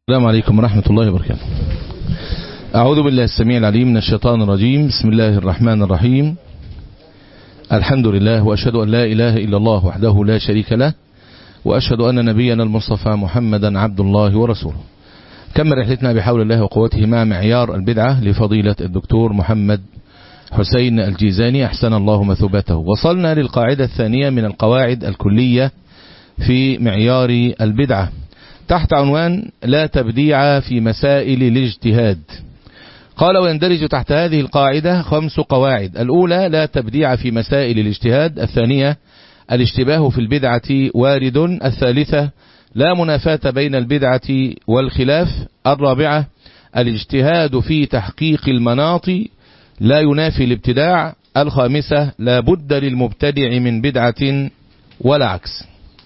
السلام عليكم ورحمة الله وبركاته أعوذ بالله السميع العليم من الشيطان الرجيم بسم الله الرحمن الرحيم الحمد لله وأشهد أن لا إله إلا الله وحده لا شريك له وأشهد أن نبينا المصطفى محمدا عبد الله ورسوله كم رحلتنا بحول الله وقوته مع معيار البدعة لفضيلة الدكتور محمد حسين الجيزاني أحسن الله مثوبته وصلنا للقاعدة الثانية من القواعد الكلية في معيار البدعة تحت عنوان لا تبديع في مسائل الاجتهاد قال ويندرج تحت هذه القاعدة خمس قواعد الأولى لا تبديع في مسائل الاجتهاد الثانية الاشتباه في البدعة وارد الثالثة لا منافاة بين البدعة والخلاف الرابعة الاجتهاد في تحقيق المناط لا ينافي الابتداع الخامسة لا بد للمبتدع من بدعة ولا عكس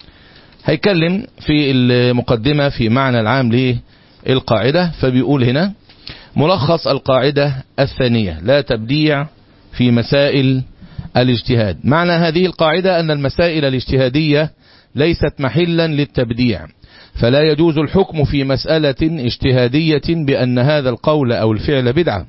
هيكلم في المقدمة في معنى العام للقاعدة فبيقول هنا ملخص القاعدة الثانية لا تبديع في مسائل الاجتهاد معنى هذه القاعدة أن المسائل الاجتهادية ليست محلا للتبديع فلا يجوز الحكم في مسألة اجتهادية بأن هذا القول أو الفعل بدعة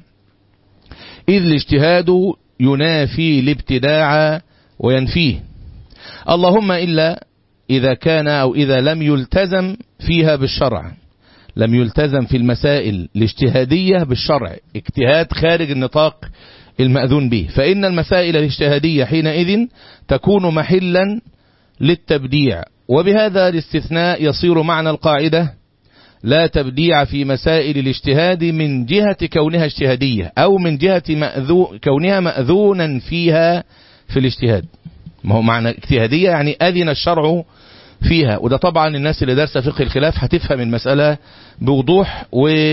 إذ الاجتهاد ينافي الابتداع وينفيه اللهم إلا إذا كان أو إذا لم يلتزم فيها بالشرع لم يلتزم في المسائل الاجتهادية بالشرع اجتهاد خارج النطاق المأذون به فإن المسائل الاجتهادية حينئذ تكون محلا للتبديع وبهذا الاستثناء يصير معنى القاعدة لا تبديع في مسائل الاجتهاد من جهة كونها اجتهادية أو من جهة مأذو كونها مأذونا فيها في الاجتهاد ما هو معنى اجتهادية يعني أذن الشرع فيها وده طبعا الناس اللي دارسه فقه الخلاف هتفهم المسألة بوضوح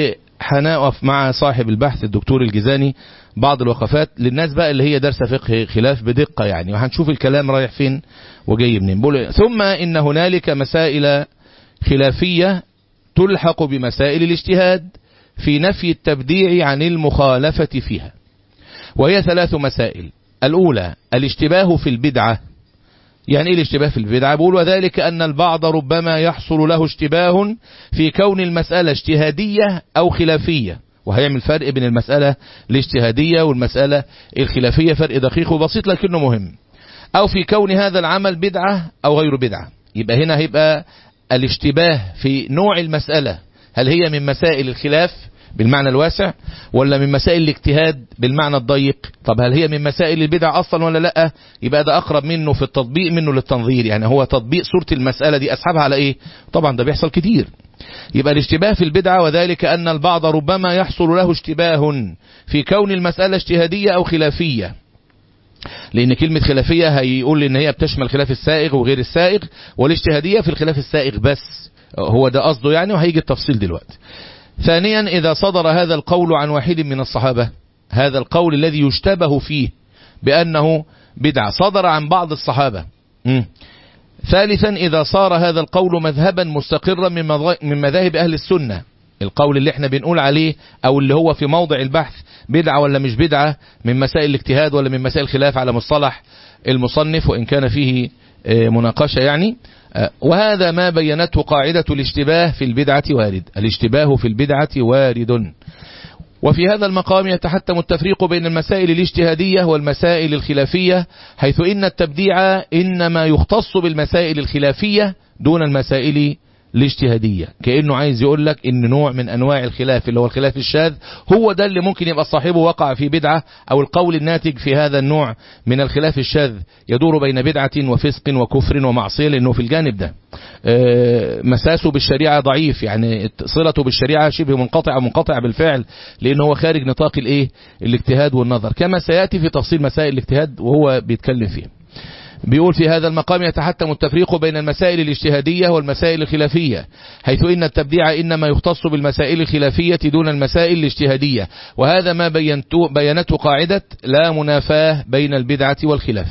وهنقف مع صاحب البحث الدكتور الجزاني بعض الوقفات للناس بقى اللي هي دارسه فقه خلاف بدقة يعني وهنشوف الكلام رايح فين وجاي منين ثم إن هنالك مسائل خلافية تلحق بمسائل الاجتهاد في نفي التبديع عن المخالفة فيها وهي ثلاث مسائل الأولى الاشتباه في البدعة يعني ايه الاشتباه في البدعة بقول وذلك أن البعض ربما يحصل له اشتباه في كون المسألة اجتهادية أو خلافية وهيعمل فرق بين المسألة الاجتهادية والمسألة الخلافية فرق دقيق وبسيط لكنه مهم أو في كون هذا العمل بدعة أو غير بدعة يبقى هنا هيبقى الاشتباه في نوع المسألة هل هي من مسائل الخلاف بالمعنى الواسع ولا من مسائل الاجتهاد بالمعنى الضيق طب هل هي من مسائل البدع أصلا ولا لا يبقى ده أقرب منه في التطبيق منه للتنظير يعني هو تطبيق صورة المسألة دي أسحبها على إيه طبعا ده بيحصل كتير يبقى الاشتباه في البدعة وذلك أن البعض ربما يحصل له اشتباه في كون المسألة اجتهادية أو خلافية لأن كلمة خلافية هيقول إن هي بتشمل خلاف السائغ وغير السائغ والاجتهادية في الخلاف السائغ بس هو ده قصده يعني وهيجي التفصيل دلوقتي ثانيا إذا صدر هذا القول عن واحد من الصحابة هذا القول الذي يشتبه فيه بأنه بدعة صدر عن بعض الصحابة م. ثالثا إذا صار هذا القول مذهبا مستقرا من مذاهب أهل السنة القول اللي احنا بنقول عليه او اللي هو في موضع البحث بدعة ولا مش بدعة من مسائل الاجتهاد ولا من مسائل الخلاف على مصطلح المصنف وإن كان فيه مناقشة يعني وهذا ما بينته قاعدة الاشتباه في البدعة وارد الاشتباه في البدعة وارد وفي هذا المقام يتحتم التفريق بين المسائل الاجتهادية والمسائل الخلافية حيث إن التبديع إنما يختص بالمسائل الخلافية دون المسائل الاجتهادية كأنه عايز يقول لك ان نوع من انواع الخلاف اللي هو الخلاف الشاذ هو ده اللي ممكن يبقى صاحبه وقع في بدعة او القول الناتج في هذا النوع من الخلاف الشاذ يدور بين بدعة وفسق وكفر ومعصية لانه في الجانب ده مساسه بالشريعة ضعيف يعني صلته بالشريعة شبه منقطع منقطع بالفعل لانه هو خارج نطاق الايه الاجتهاد والنظر كما سيأتي في تفصيل مسائل الاجتهاد وهو بيتكلم فيه بيقول في هذا المقام يتحتم التفريق بين المسائل الاجتهادية والمسائل الخلافية حيث إن التبديع إنما يختص بالمسائل الخلافية دون المسائل الاجتهادية وهذا ما بينته قاعدة لا منافاة بين البدعة والخلاف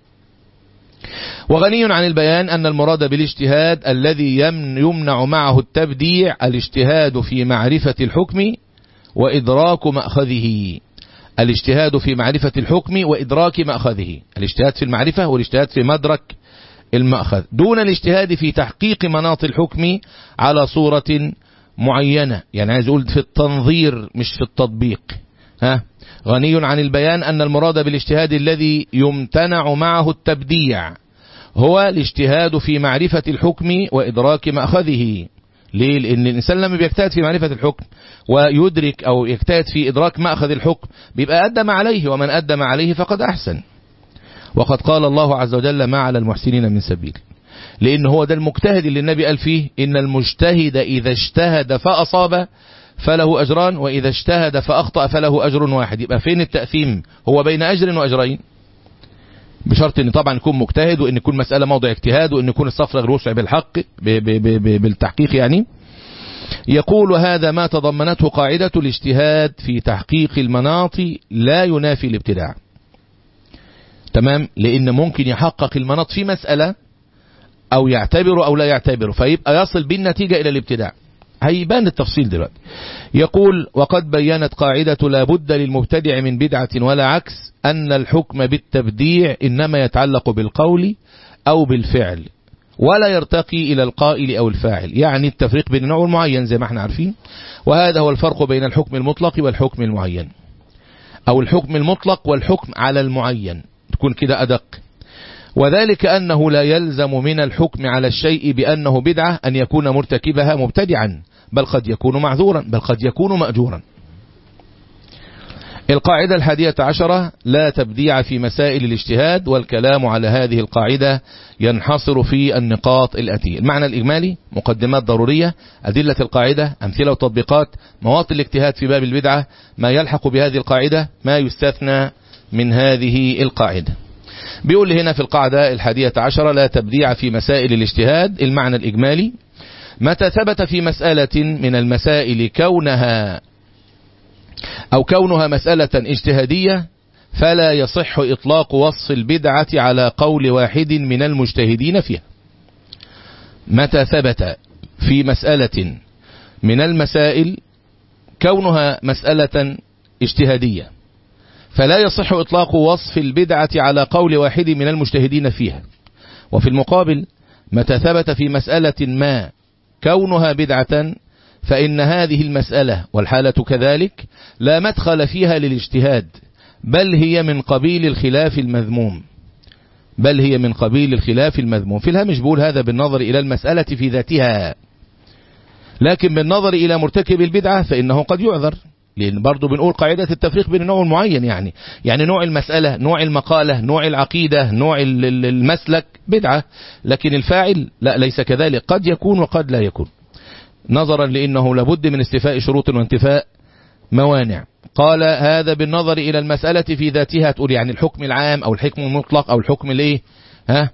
وغني عن البيان أن المراد بالاجتهاد الذي يمنع معه التبديع الاجتهاد في معرفة الحكم وإدراك مأخذه الاجتهاد في معرفة الحكم وإدراك مأخذه الاجتهاد في المعرفة والاجتهاد في مدرك المأخذ دون الاجتهاد في تحقيق مناط الحكم على صورة معينة يعني عايز أقول في التنظير مش في التطبيق ها غني عن البيان أن المراد بالاجتهاد الذي يمتنع معه التبديع هو الاجتهاد في معرفة الحكم وإدراك مأخذه ليه؟ لأن الإنسان لما بيجتهد في معرفة الحكم ويدرك أو يجتهد في إدراك مأخذ الحكم بيبقى أدى ما عليه ومن أدى ما عليه فقد أحسن وقد قال الله عز وجل ما على المحسنين من سبيل لأن هو ده المجتهد اللي النبي قال فيه إن المجتهد إذا اجتهد فأصاب فله أجران وإذا اجتهد فأخطأ فله أجر واحد يبقى فين التأثيم هو بين أجر وأجرين بشرط ان طبعا يكون مجتهد وان يكون مسألة موضع اجتهاد وان يكون الصفر غير وسع بالحق ب ب ب بالتحقيق يعني يقول هذا ما تضمنته قاعدة الاجتهاد في تحقيق المناط لا ينافي الابتداع تمام لان ممكن يحقق المناط في مسألة او يعتبر او لا يعتبر فيبقى يصل بالنتيجة الى الابتداع هيبان التفصيل دلوقتي يقول وقد بينت قاعدة لا بد للمبتدع من بدعة ولا عكس أن الحكم بالتبديع إنما يتعلق بالقول أو بالفعل ولا يرتقي إلى القائل أو الفاعل يعني التفريق بين النوع المعين زي ما احنا عارفين وهذا هو الفرق بين الحكم المطلق والحكم المعين أو الحكم المطلق والحكم على المعين تكون كده أدق وذلك أنه لا يلزم من الحكم على الشيء بأنه بدعة أن يكون مرتكبها مبتدعا بل قد يكون معذورا بل قد يكون مأجورا القاعدة الحادية عشرة لا تبديع في مسائل الاجتهاد والكلام على هذه القاعدة ينحصر في النقاط الأتية المعنى الإجمالي مقدمات ضرورية أدلة القاعدة أمثلة وتطبيقات مواطن الاجتهاد في باب البدعة ما يلحق بهذه القاعدة ما يستثنى من هذه القاعدة بيقول هنا في القاعدة الحادية عشرة لا تبديع في مسائل الاجتهاد المعنى الإجمالي متى ثبت في مسألة من المسائل كونها أو كونها مسألة اجتهادية فلا يصح إطلاق وصف البدعة على قول واحد من المجتهدين فيها متى ثبت في مسألة من المسائل كونها مسألة اجتهادية فلا يصح إطلاق وصف البدعة على قول واحد من المجتهدين فيها وفي المقابل متى ثبت في مسألة ما كونها بدعة فإن هذه المسألة والحالة كذلك لا مدخل فيها للاجتهاد بل هي من قبيل الخلاف المذموم بل هي من قبيل الخلاف المذموم في الهامش بقول هذا بالنظر إلى المسألة في ذاتها لكن بالنظر إلى مرتكب البدعة فإنه قد يعذر لأن برضو بنقول قاعدة التفريق بين نوع معين يعني يعني نوع المسألة نوع المقالة نوع العقيدة نوع المسلك بدعة لكن الفاعل لا ليس كذلك قد يكون وقد لا يكون نظرا لأنه لابد من استفاء شروط وانتفاء موانع قال هذا بالنظر إلى المسألة في ذاتها تقول يعني الحكم العام أو الحكم المطلق أو الحكم الايه ها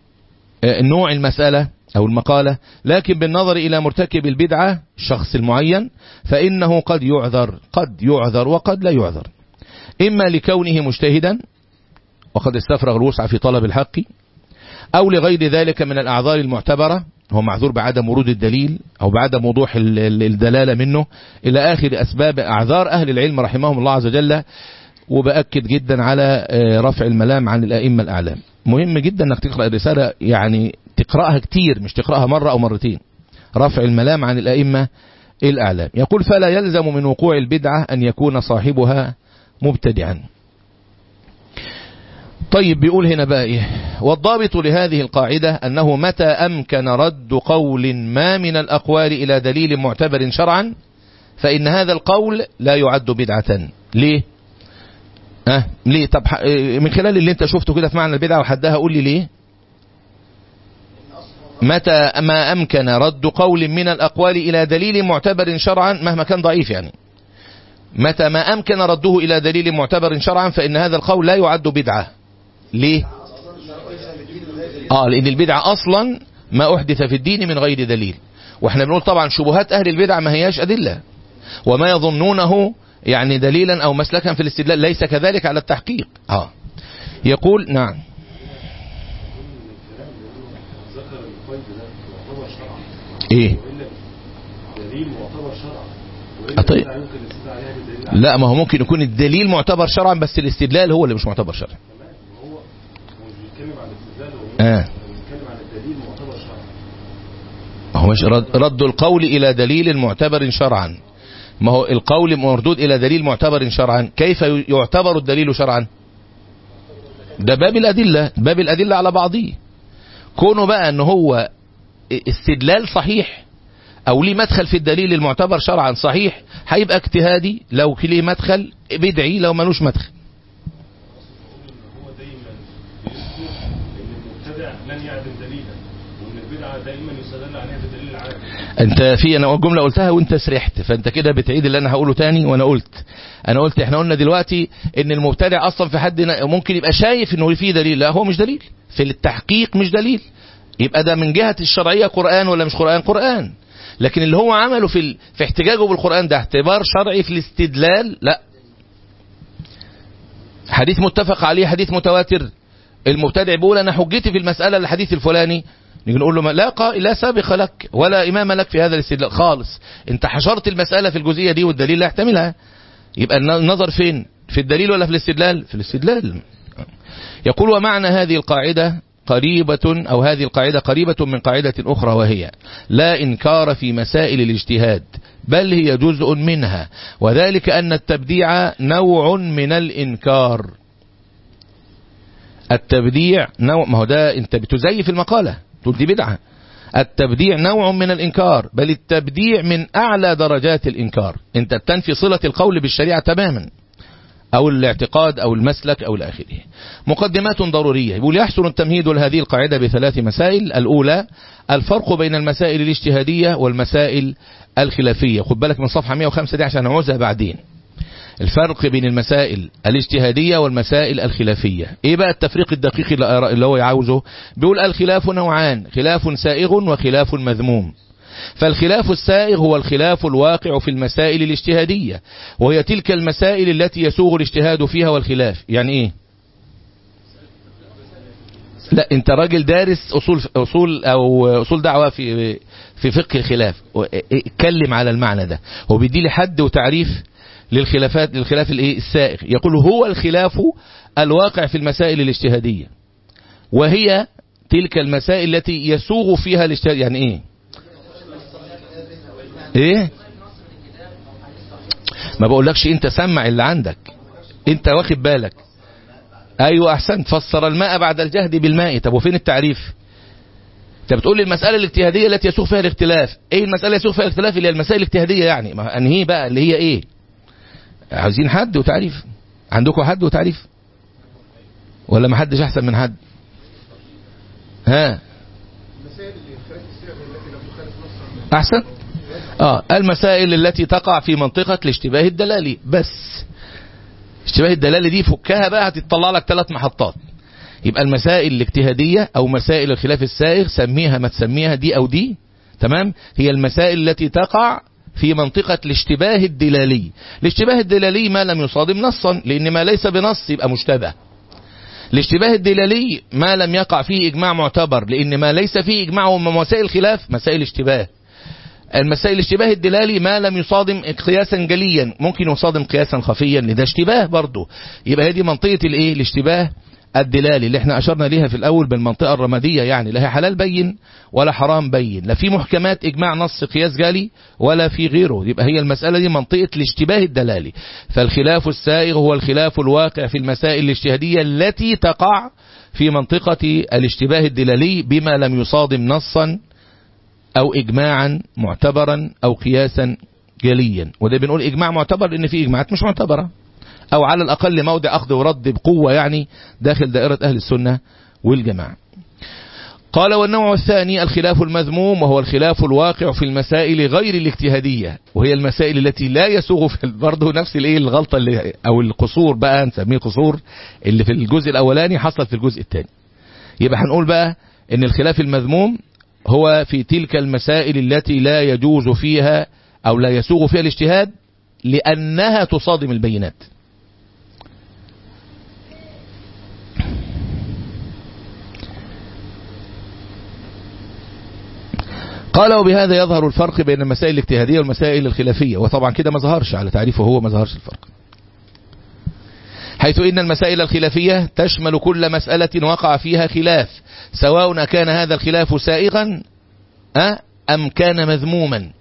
نوع المسألة أو المقالة لكن بالنظر إلى مرتكب البدعة الشخص المعين فإنه قد يعذر قد يعذر وقد لا يعذر إما لكونه مجتهدا وقد استفرغ الوسع في طلب الحق أو لغير ذلك من الأعذار المعتبرة هو معذور بعدم ورود الدليل أو بعدم وضوح الدلالة منه إلى آخر أسباب أعذار أهل العلم رحمهم الله عز وجل وبأكد جدا على رفع الملام عن الأئمة الأعلام مهم جدا أنك تقرأ الرسالة يعني تقرأها كتير مش تقرأها مرة أو مرتين رفع الملام عن الأئمة الأعلام يقول فلا يلزم من وقوع البدعة أن يكون صاحبها مبتدعا طيب بيقول هنا بقى إيه والضابط لهذه القاعدة أنه متى أمكن رد قول ما من الأقوال إلى دليل معتبر شرعا فإن هذا القول لا يعد بدعة ليه أه ليه طب من خلال اللي انت شفته كده في معنى البدعة وحدها قول لي ليه متى ما أمكن رد قول من الأقوال إلى دليل معتبر شرعا مهما كان ضعيف يعني متى ما أمكن رده إلى دليل معتبر شرعا فإن هذا القول لا يعد بدعة ليه آه لأن البدعة أصلا ما أحدث في الدين من غير دليل واحنا بنقول طبعا شبهات أهل البدع ما هياش أدلة وما يظنونه يعني دليلا أو مسلكا في الاستدلال ليس كذلك على التحقيق آه يقول نعم ايه دليل معتبر شرعا طيب لا ما هو ممكن يكون الدليل معتبر شرعا بس الاستدلال هو اللي مش معتبر شرعا هو هو مش بيتكلم عن الاستدلال هو اه بيتكلم عن الدليل معتبر شرعا هو مش رد, رد القول إلى دليل معتبر شرعا ما هو القول مردود إلى دليل معتبر شرعا كيف يعتبر الدليل شرعا ده باب الأدلة باب الأدلة على بعضه كونه بقى ان هو استدلال صحيح او ليه مدخل في الدليل المعتبر شرعا صحيح هيبقى اجتهادي لو ليه مدخل بدعي لو ملوش مدخل هو دايما بيذكر ان المبتدع لن يعدم دليلا وان البدعه دايما يستدل عليها بالدليل العام انت في انا جمله قلتها وانت سرحت فانت كده بتعيد اللي انا هقوله تاني وانا قلت انا قلت احنا قلنا دلوقتي ان المبتدع اصلا في حد ممكن يبقى شايف انه فيه دليل لا هو مش دليل في التحقيق مش دليل يبقى ده من جهه الشرعيه قران ولا مش قران قران لكن اللي هو عمله في ال... في احتجاجه بالقران ده اعتبار شرعي في الاستدلال لا حديث متفق عليه حديث متواتر المبتدع بيقول انا حجتي في المساله الحديث الفلاني نيجي نقول له ما- لا قا- لا سابق لك ولا امام لك في هذا الاستدلال خالص انت حشرت المساله في الجزئيه دي والدليل لا يحتملها يبقى الن- النظر فين في الدليل ولا في الاستدلال في الاستدلال يقول ومعنى هذه القاعده قريبة أو هذه القاعدة قريبة من قاعدة أخرى وهي لا إنكار في مسائل الاجتهاد بل هي جزء منها وذلك أن التبديع نوع من الإنكار التبديع نوع ما هو ده انت بتزيف المقالة تقول دي بدعة التبديع نوع من الإنكار بل التبديع من أعلى درجات الإنكار انت بتنفي صلة القول بالشريعة تماما أو الاعتقاد أو المسلك أو الآخره مقدمات ضرورية يقول يحسن التمهيد لهذه القاعدة بثلاث مسائل الأولى الفرق بين المسائل الاجتهادية والمسائل الخلافية خد بالك من صفحة 105 دي عشان نعوزها بعدين الفرق بين المسائل الاجتهادية والمسائل الخلافية ايه بقى التفريق الدقيق اللي اللي هو عاوزه بيقول الخلاف نوعان خلاف سائغ وخلاف مذموم فالخلاف السائغ هو الخلاف الواقع في المسائل الاجتهادية وهي تلك المسائل التي يسوغ الاجتهاد فيها والخلاف يعني ايه لا انت راجل دارس اصول اصول او اصول دعوه في في فقه الخلاف اتكلم على المعنى ده هو بيدي لي حد وتعريف للخلافات للخلاف الايه السائغ يقول هو الخلاف الواقع في المسائل الاجتهاديه وهي تلك المسائل التي يسوغ فيها الاجتهاد يعني ايه ايه ما بقولكش انت سمع اللي عندك انت واخد بالك ايوه احسنت فسر الماء بعد الجهد بالماء طب وفين التعريف انت بتقول لي المساله الاجتهاديه التي يسوغ فيها الاختلاف ايه المساله اللي يسوغ فيها الاختلاف اللي هي المسائل الاجتهاديه يعني ما انهي بقى اللي هي ايه عاوزين حد وتعريف عندكم حد وتعريف ولا ما حدش احسن من حد ها احسن اه المسائل التي تقع في منطقة الاشتباه الدلالي بس اشتباه الدلالي دي فكها بقى هتطلع لك ثلاث محطات يبقى المسائل الاجتهادية او مسائل الخلاف السائغ سميها ما تسميها دي او دي تمام هي المسائل التي تقع في منطقة الاشتباه الدلالي الاشتباه الدلالي ما لم يصادم نصا لان ما ليس بنص يبقى مشتبه الاشتباه الدلالي ما لم يقع فيه اجماع معتبر لان ما ليس فيه اجماع وما مسائل الخلاف مسائل اشتباه المسائل الاشتباه الدلالي ما لم يصادم قياسا جليا ممكن يصادم قياسا خفيا لده اشتباه برضه يبقى هذه منطقة الايه الاشتباه الدلالي اللي احنا اشرنا ليها في الاول بالمنطقة الرمادية يعني لا هي حلال بين ولا حرام بين لا في محكمات اجماع نص قياس جالي ولا في غيره يبقى هي المسألة دي منطقة الاشتباه الدلالي فالخلاف السائغ هو الخلاف الواقع في المسائل الاجتهادية التي تقع في منطقة الاشتباه الدلالي بما لم يصادم نصا او اجماعا معتبرا او قياسا جليا وده بنقول اجماع معتبر لان في اجماعات مش معتبرة او على الاقل موضع اخذ ورد بقوة يعني داخل دائرة اهل السنة والجماعة قال والنوع الثاني الخلاف المذموم وهو الخلاف الواقع في المسائل غير الاجتهادية وهي المسائل التي لا يسوغ في برضه نفس الايه الغلطة اللي او القصور بقى نسميه قصور اللي في الجزء الاولاني حصل في الجزء الثاني يبقى هنقول بقى ان الخلاف المذموم هو في تلك المسائل التي لا يجوز فيها او لا يسوغ فيها الاجتهاد لانها تصادم البينات قال وبهذا يظهر الفرق بين المسائل الاجتهادية والمسائل الخلافية وطبعا كده ما ظهرش على تعريفه هو ما ظهرش الفرق حيث إن المسائل الخلافية تشمل كل مسألة وقع فيها خلاف سواء كان هذا الخلاف سائغا أم كان مذموما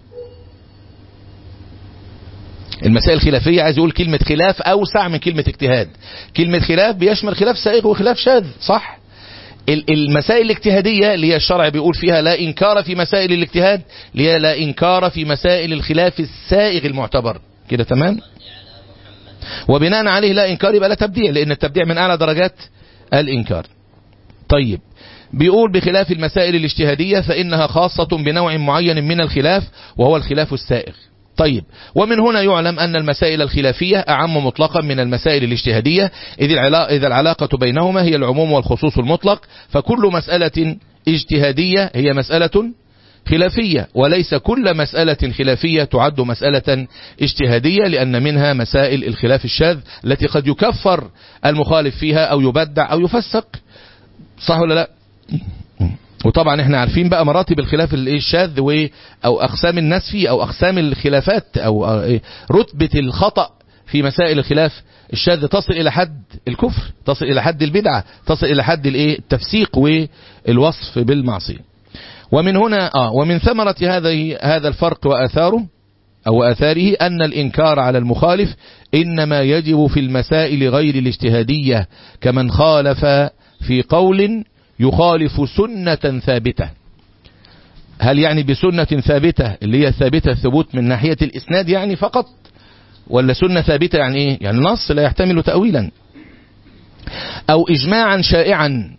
المسائل الخلافية عايز يقول كلمة خلاف أوسع من كلمة اجتهاد كلمة خلاف بيشمل خلاف سائغ وخلاف شاذ صح المسائل الاجتهادية اللي هي الشرع بيقول فيها لا إنكار في مسائل الاجتهاد اللي هي لا إنكار في مسائل الخلاف السائغ المعتبر كده تمام وبناء عليه لا إنكار يبقى لا تبديع لأن التبديع من أعلى درجات الإنكار طيب بيقول بخلاف المسائل الاجتهادية فإنها خاصة بنوع معين من الخلاف وهو الخلاف السائغ طيب ومن هنا يعلم أن المسائل الخلافية أعم مطلقا من المسائل الاجتهادية إذ العلاقة بينهما هي العموم والخصوص المطلق فكل مسألة اجتهادية هي مسألة خلافية وليس كل مسألة خلافية تعد مسألة اجتهادية لأن منها مسائل الخلاف الشاذ التي قد يكفر المخالف فيها أو يبدع أو يفسق صح ولا لا وطبعا احنا عارفين بقى مراتب الخلاف الشاذ و او اقسام الناس فيه او اقسام الخلافات او رتبة الخطأ في مسائل الخلاف الشاذ تصل الى حد الكفر تصل الى حد البدعة تصل الى حد الايه التفسيق والوصف بالمعصية ومن هنا اه ومن ثمرة هذا هذا الفرق واثاره او اثاره ان الانكار على المخالف انما يجب في المسائل غير الاجتهادية كمن خالف في قول يخالف سنة ثابتة هل يعني بسنة ثابتة اللي هي ثابتة الثبوت من ناحية الإسناد يعني فقط ولا سنة ثابتة يعني إيه يعني نص لا يحتمل تأويلا أو إجماعا شائعا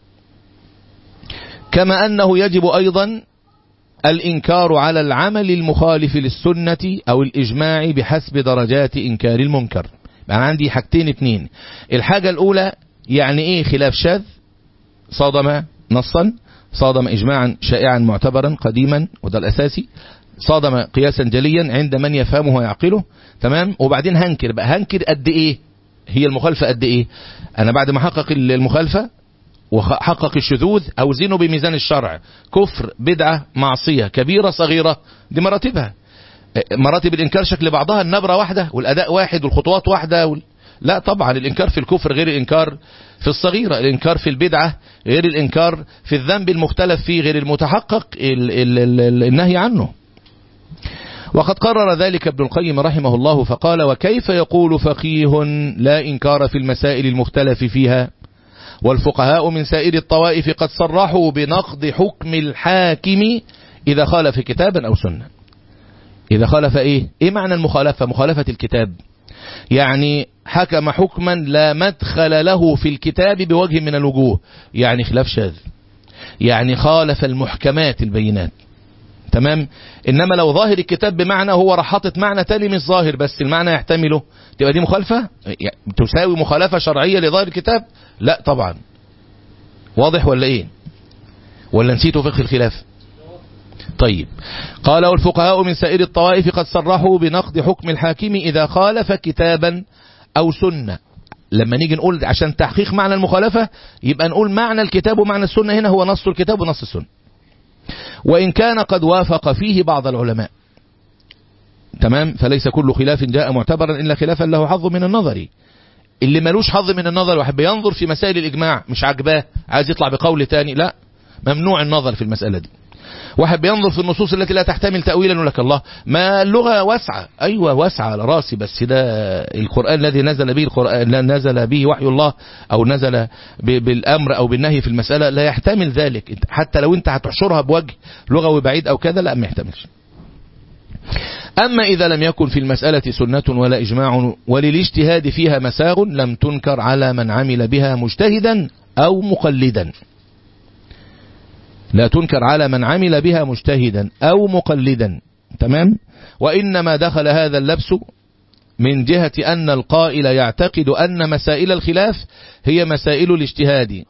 كما أنه يجب أيضا الإنكار على العمل المخالف للسنة أو الإجماع بحسب درجات إنكار المنكر يعني عندي حاجتين اتنين الحاجة الأولى يعني إيه خلاف شاذ صادم نصا صادم إجماعا شائعا معتبرا قديما وده الأساسي صادم قياسا جليا عند من يفهمه ويعقله تمام وبعدين هنكر بقى هنكر قد إيه هي المخالفة قد إيه أنا بعد ما حقق المخالفة وحقق الشذوذ أوزنه بميزان الشرع كفر بدعة معصية كبيرة صغيرة دي مراتبها مراتب الإنكار شكل بعضها النبرة واحدة والأداء واحد والخطوات واحدة وال... لا طبعا الإنكار في الكفر غير الإنكار في الصغيرة الإنكار في البدعة غير الإنكار في الذنب المختلف فيه غير المتحقق ال ال ال النهي عنه وقد قرر ذلك ابن القيم رحمه الله فقال وكيف يقول فقيه لا إنكار في المسائل المختلف فيها والفقهاء من سائر الطوائف قد صرحوا بنقض حكم الحاكم إذا خالف كتابا أو سنة إذا خالف إيه إيه معنى المخالفة مخالفة الكتاب يعني حكم حكما لا مدخل له في الكتاب بوجه من الوجوه يعني خلاف شاذ يعني خالف المحكمات البينات تمام انما لو ظاهر الكتاب بمعنى هو راح حاطط معنى تاني مش ظاهر بس المعنى يحتمله تبقى دي مخالفة يعني تساوي مخالفة شرعية لظاهر الكتاب لا طبعا واضح ولا ايه ولا نسيتوا فقه الخلاف طيب قال والفقهاء من سائر الطوائف قد صرحوا بنقض حكم الحاكم إذا خالف كتابا أو سنة لما نيجي نقول عشان تحقيق معنى المخالفة يبقى نقول معنى الكتاب ومعنى السنة هنا هو نص الكتاب ونص السنة وإن كان قد وافق فيه بعض العلماء تمام فليس كل خلاف جاء معتبرا إلا خلافا له حظ من النظر اللي ملوش حظ من النظر واحد بينظر في مسائل الإجماع مش عجباه عايز يطلع بقول تاني لا ممنوع النظر في المسألة دي واحد بينظر في النصوص التي لا تحتمل تأويلا يقول لك الله ما اللغة واسعة أيوة واسعة على راسي بس ده القرآن الذي نزل به القرآن نزل به وحي الله أو نزل بالأمر أو بالنهي في المسألة لا يحتمل ذلك حتى لو أنت هتحشرها بوجه لغوي بعيد أو كذا لا ما يحتملش أما إذا لم يكن في المسألة سنة ولا إجماع وللاجتهاد فيها مساغ لم تنكر على من عمل بها مجتهدا أو مقلدا لا تنكر على من عمل بها مجتهدا أو مقلدا تمام وإنما دخل هذا اللبس من جهة أن القائل يعتقد أن مسائل الخلاف هي مسائل الاجتهاد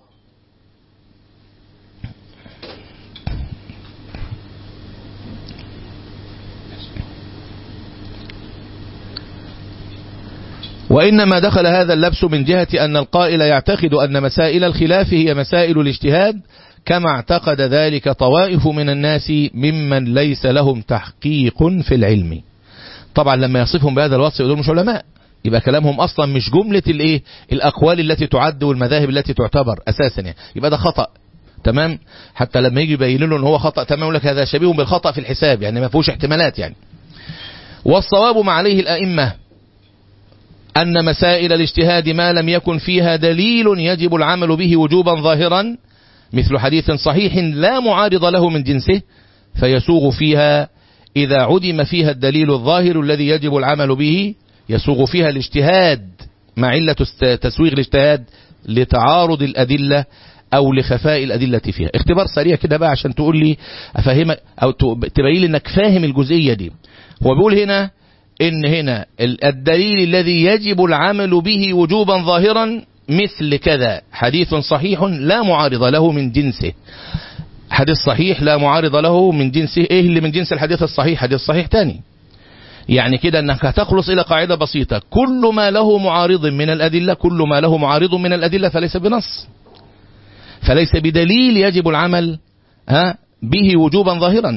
وإنما دخل هذا اللبس من جهة أن القائل يعتقد أن مسائل الخلاف هي مسائل الاجتهاد كما اعتقد ذلك طوائف من الناس ممن ليس لهم تحقيق في العلم طبعا لما يصفهم بهذا الوصف يقولون مش علماء يبقى كلامهم اصلا مش جملة الايه الاقوال التي تعد والمذاهب التي تعتبر اساسا يعني يبقى ده خطأ تمام حتى لما يجي يبين له ان هو خطأ تمام يقول لك هذا شبيه بالخطأ في الحساب يعني ما فيهوش احتمالات يعني والصواب ما عليه الأئمة أن مسائل الاجتهاد ما لم يكن فيها دليل يجب العمل به وجوبا ظاهرا مثل حديث صحيح لا معارض له من جنسه فيسوغ فيها إذا عدم فيها الدليل الظاهر الذي يجب العمل به يسوغ فيها الاجتهاد مع علة تسويغ الاجتهاد لتعارض الأدلة أو لخفاء الأدلة فيها اختبار سريع كده بقى عشان تقول لي أفهمك أو تبين لي أنك فاهم الجزئية دي هو بيقول هنا إن هنا الدليل الذي يجب العمل به وجوبا ظاهرا مثل كذا حديث صحيح لا معارض له من جنسه حديث صحيح لا معارض له من جنسه ايه اللي من جنس الحديث الصحيح حديث صحيح تاني يعني كده انك هتخلص الى قاعدة بسيطة كل ما له معارض من الادلة كل ما له معارض من الادلة فليس بنص فليس بدليل يجب العمل ها به وجوبا ظاهرا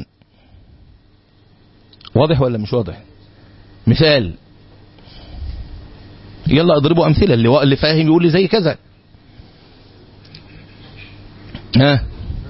واضح ولا مش واضح مثال يلا اضربوا امثله اللي اللي فاهم يقول لي زي كذا ها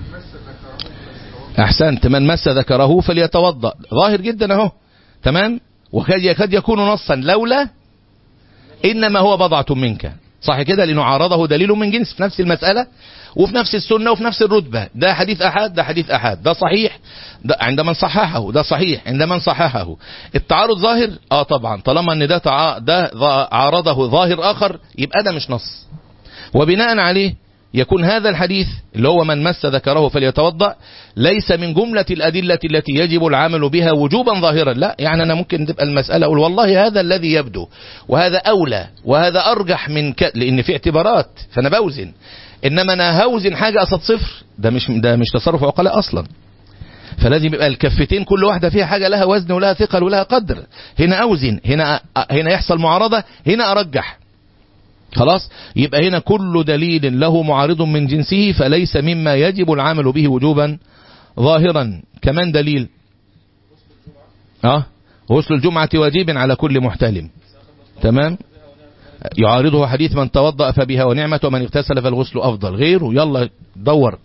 احسنت من مس ذكره فليتوضا ظاهر جدا اهو تمام وكاد يكاد يكون نصا لولا انما هو بضعه منك صح كده لانه عارضه دليل من جنس في نفس المساله وفي نفس السنه وفي نفس الرتبه ده حديث احاد ده حديث احاد ده صحيح ده عند من صححه ده صحيح عند من صححه التعارض ظاهر اه طبعا طالما ان ده تع... ده عارضه ظاهر اخر يبقى ده مش نص وبناء عليه يكون هذا الحديث اللي هو من مس ذكره فليتوضا ليس من جملة الأدلة التي يجب العمل بها وجوبا ظاهرا لا يعني أنا ممكن تبقى المسألة أقول والله هذا الذي يبدو وهذا أولى وهذا أرجح من ك... لأن في اعتبارات فأنا بوزن إنما أنا هوزن حاجة قصد صفر ده مش ده مش تصرف عقلاء أصلا فلازم يبقى الكفتين كل واحدة فيها حاجة لها وزن ولها ثقل ولها قدر هنا أوزن هنا هنا يحصل معارضة هنا أرجح خلاص يبقى هنا كل دليل له معارض من جنسه فليس مما يجب العمل به وجوبا ظاهرا كمان دليل اه غسل الجمعة واجب على كل محتلم تمام يعارضه حديث من توضأ فبها ونعمة ومن اغتسل فالغسل أفضل غيره يلا دور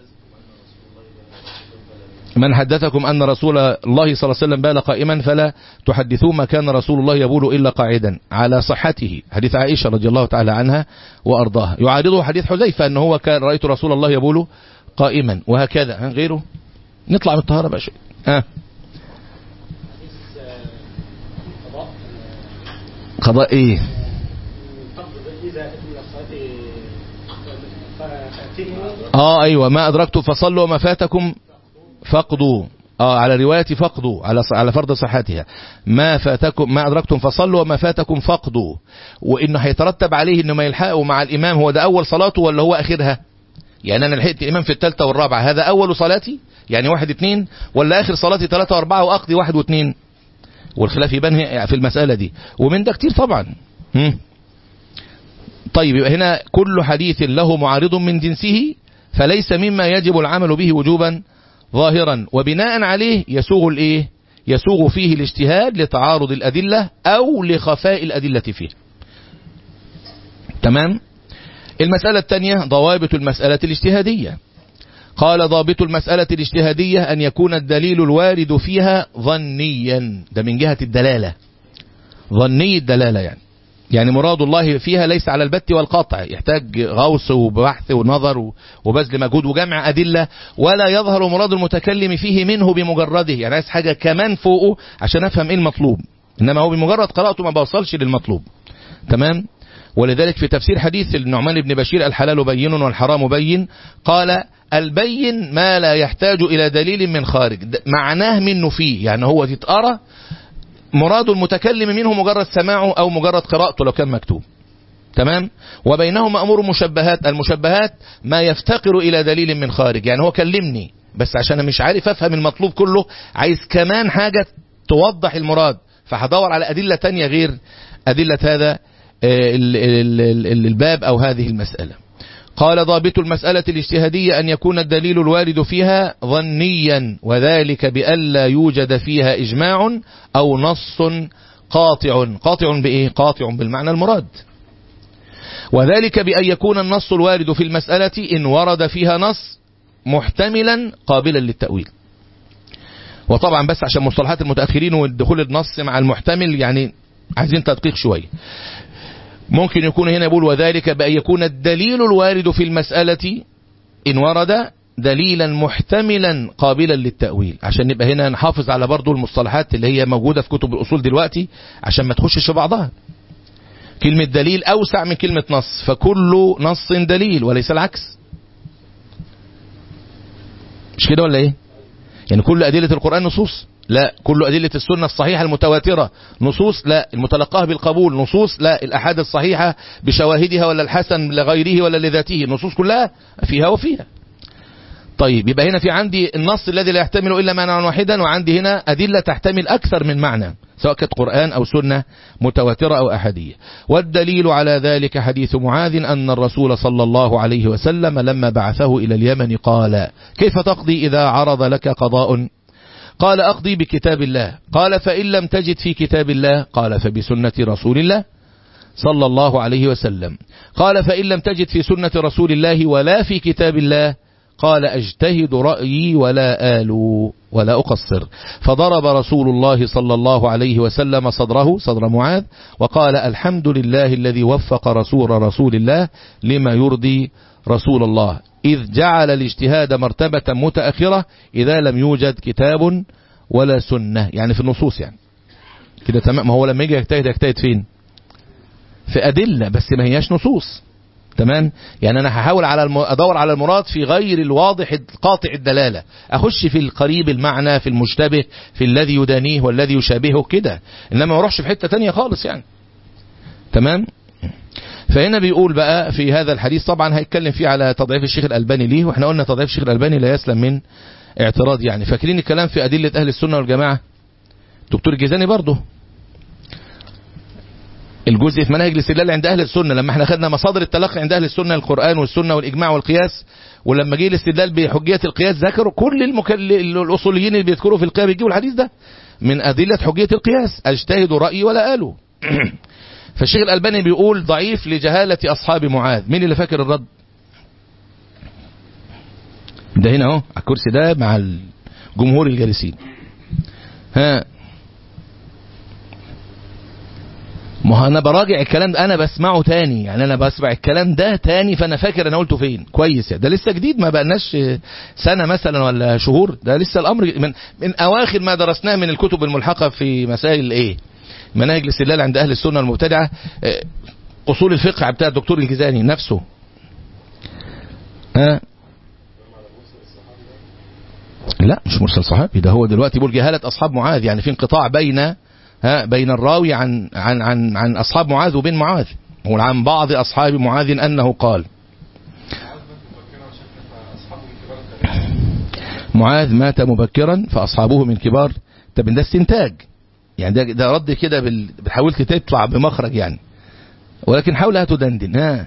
من حدثكم أن رسول الله صلى الله عليه وسلم بال قائما فلا تحدثوا ما كان رسول الله يبول إلا قاعدا على صحته حديث عائشة رضي الله تعالى عنها وأرضاها يعارضه حديث حذيفة أنه هو كان رأيت رسول الله يبول قائما وهكذا غيره نطلع من الطهارة بقى شيء ها قضاء ايه اه ايوه ما ادركتم فصلوا وما فاتكم فقدوا اه على رواية فقدوا على على فرض صحتها ما فاتكم ما ادركتم فصلوا وما فاتكم فقدوا وانه هيترتب عليه انه ما يلحقوا مع الامام هو ده اول صلاته ولا هو اخرها يعني انا لحقت الامام في الثالثه والرابعه هذا اول صلاتي يعني واحد اتنين ولا اخر صلاتي ثلاثة واربعة واقضي واحد واثنين والخلاف يبان في المسألة دي ومن ده كتير طبعا هم. طيب يبقى هنا كل حديث له معارض من جنسه فليس مما يجب العمل به وجوبا ظاهرا وبناء عليه يسوغ الايه يسوغ فيه الاجتهاد لتعارض الأدلة أو لخفاء الأدلة فيه تمام المسألة الثانية ضوابط المسألة الاجتهادية قال ضابط المسألة الاجتهادية أن يكون الدليل الوارد فيها ظنيا ده من جهة الدلالة ظني الدلالة يعني يعني مراد الله فيها ليس على البت والقطع يحتاج غوص وبحث ونظر وبذل مجهود وجمع أدلة ولا يظهر مراد المتكلم فيه منه بمجرده يعني عايز حاجة كمان فوقه عشان أفهم إيه المطلوب إنما هو بمجرد قراءته ما بوصلش للمطلوب تمام ولذلك في تفسير حديث النعمان بن بشير الحلال بين والحرام بين قال البين ما لا يحتاج إلى دليل من خارج معناه منه فيه يعني هو تتقرأ مراد المتكلم منه مجرد سماعه أو مجرد قراءته لو كان مكتوب تمام وبينهما أمور مشبهات المشبهات ما يفتقر إلى دليل من خارج يعني هو كلمني بس عشان مش عارف أفهم المطلوب كله عايز كمان حاجة توضح المراد فهدور على أدلة تانية غير أدلة هذا الباب أو هذه المسألة قال ضابط المسألة الاجتهادية أن يكون الدليل الوارد فيها ظنيا وذلك بألا يوجد فيها إجماع أو نص قاطع قاطع بإيه؟ قاطع بالمعنى المراد وذلك بأن يكون النص الوارد في المسألة إن ورد فيها نص محتملا قابلا للتأويل وطبعا بس عشان مصطلحات المتأخرين والدخول النص مع المحتمل يعني عايزين تدقيق شوية ممكن يكون هنا يقول وذلك بأن يكون الدليل الوارد في المسألة إن ورد دليلا محتملا قابلا للتأويل عشان نبقى هنا نحافظ على برضو المصطلحات اللي هي موجودة في كتب الأصول دلوقتي عشان ما تخشش في بعضها كلمة دليل أوسع من كلمة نص فكل نص دليل وليس العكس مش كده ولا ايه يعني كل أدلة القرآن نصوص لا كل أدلة السنة الصحيحة المتواترة نصوص لا المتلقاه بالقبول نصوص لا الأحاد الصحيحة بشواهدها ولا الحسن لغيره ولا لذاته النصوص كلها فيها وفيها طيب يبقى هنا في عندي النص الذي لا يحتمل إلا معنى واحدا وعندي هنا أدلة تحتمل أكثر من معنى سواء كانت قرآن أو سنة متواترة أو أحادية والدليل على ذلك حديث معاذ أن الرسول صلى الله عليه وسلم لما بعثه إلى اليمن قال كيف تقضي إذا عرض لك قضاء قال أقضي بكتاب الله قال فإن لم تجد في كتاب الله قال فبسنة رسول الله صلى الله عليه وسلم قال فإن لم تجد في سنة رسول الله ولا في كتاب الله قال اجتهد رأيي ولا آلو ولا أقصر فضرب رسول الله صلى الله عليه وسلم صدره صدر معاذ وقال الحمد لله الذي وفق رسول رسول الله لما يرضي رسول الله إذ جعل الاجتهاد مرتبة متأخرة إذا لم يوجد كتاب ولا سنة يعني في النصوص يعني كده تمام ما هو لما يجي يجتهد يجتهد فين في أدلة بس ما هياش نصوص تمام يعني انا هحاول على الم... ادور على المراد في غير الواضح القاطع الدلاله اخش في القريب المعنى في المشتبه في الذي يدانيه والذي يشابهه كده انما ما اروحش في حته تانية خالص يعني تمام فهنا بيقول بقى في هذا الحديث طبعا هيتكلم فيه على تضعيف الشيخ الالباني ليه واحنا قلنا تضعيف الشيخ الالباني لا يسلم من اعتراض يعني فاكرين الكلام في ادله اهل السنه والجماعه دكتور الجيزاني برضه الجزء في مناهج الاستدلال عند اهل السنه لما احنا خدنا مصادر التلقي عند اهل السنه القران والسنه والاجماع والقياس ولما جه الاستدلال بحجيه القياس ذكروا كل المكل... الاصوليين اللي بيذكروا في القياس بيجيبوا الحديث ده من ادله حجيه القياس اجتهد رايي ولا آله فالشيخ الالباني بيقول ضعيف لجهاله اصحاب معاذ مين اللي فاكر الرد ده هنا اهو على الكرسي ده مع الجمهور الجالسين ها ما هو انا براجع الكلام ده انا بسمعه تاني يعني انا بسمع الكلام ده تاني فانا فاكر انا قلته فين كويس يعني ده لسه جديد ما بقناش سنه مثلا ولا شهور ده لسه الامر من من اواخر ما درسناه من الكتب الملحقه في مسائل ايه مناهج الاستدلال عند اهل السنه المبتدعه اصول الفقه بتاع الدكتور الجيزاني نفسه ها لا مش مرسل صحابي ده هو دلوقتي بيقول جهاله اصحاب معاذ يعني في انقطاع بين ها بين الراوي عن عن عن عن اصحاب معاذ وبين معاذ وعن بعض اصحاب معاذ انه قال معاذ مات مبكرا فاصحابه من كبار طب ده استنتاج يعني ده ده رد كده بال... حاولت تطلع بمخرج يعني ولكن حاولها تدندن ها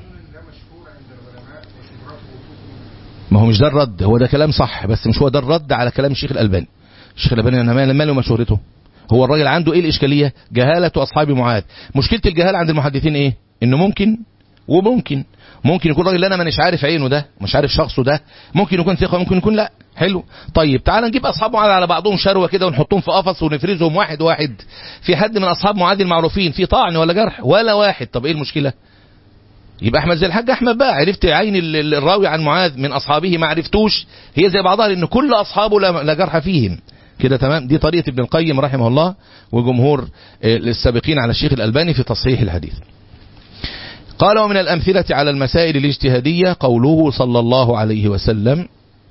ما هو مش ده الرد هو ده كلام صح بس مش هو ده الرد على كلام الشيخ الالباني الشيخ الالباني انا ماله مشهورته هو الراجل عنده ايه الاشكاليه جهاله اصحاب معاذ مشكله الجهاله عند المحدثين ايه انه ممكن وممكن ممكن يكون الراجل اللي انا مش عارف عينه ده مش عارف شخصه ده ممكن يكون ثقه ممكن يكون لا حلو طيب تعال نجيب اصحاب معاذ على بعضهم شروه كده ونحطهم في قفص ونفرزهم واحد واحد في حد من اصحاب معاذ المعروفين في طعن ولا جرح ولا واحد طب ايه المشكله يبقى احمد زي الحاج احمد بقى عرفت عين الراوي عن معاذ من اصحابه ما عرفتوش هي زي بعضها لان كل اصحابه لا جرح فيهم كده تمام دي طريقة ابن القيم رحمه الله وجمهور السابقين على الشيخ الألباني في تصحيح الحديث قال ومن الأمثلة على المسائل الاجتهادية قوله صلى الله عليه وسلم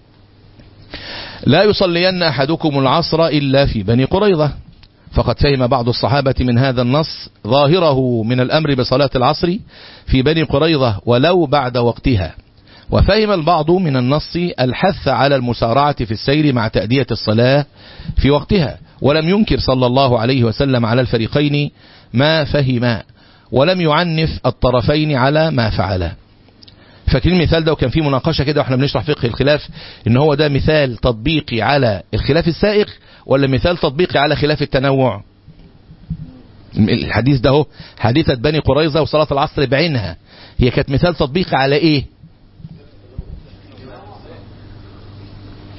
لا يصلين أحدكم العصر إلا في بني قريظة فقد فهم بعض الصحابة من هذا النص ظاهره من الأمر بصلاة العصر في بني قريظة ولو بعد وقتها وفهم البعض من النص الحث على المسارعة في السير مع تأدية الصلاة في وقتها ولم ينكر صلى الله عليه وسلم على الفريقين ما فهما ولم يعنف الطرفين على ما فعلا فاكرين المثال ده وكان فيه مناقشة كده واحنا بنشرح فقه الخلاف ان هو ده مثال تطبيقي على الخلاف السائغ ولا مثال تطبيقي على خلاف التنوع الحديث ده هو حادثة بني قريظة وصلاة العصر بعينها هي كانت مثال تطبيقي على ايه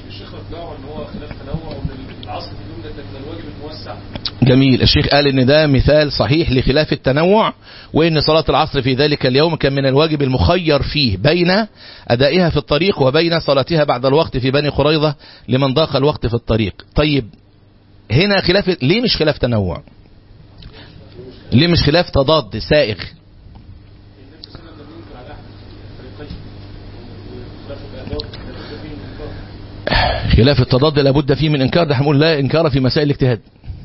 الشيخ رجعه ان هو خلاف تنوع وان العصر في اليوم ده كان الواجب الموسع جميل الشيخ قال ان ده مثال صحيح لخلاف التنوع وان صلاة العصر في ذلك اليوم كان من الواجب المخير فيه بين ادائها في الطريق وبين صلاتها بعد الوقت في بني قريظة لمن ضاق الوقت في الطريق طيب هنا خلاف ليه مش خلاف تنوع ليه مش خلاف تضاد سائغ النبي صلى الله عليه وسلم ينكر على احد الفريقين وخلاف الاداب ده فيه انكار خلاف التضاد لابد فيه من انكار ده هنقول لا انكار في مسائل الاجتهاد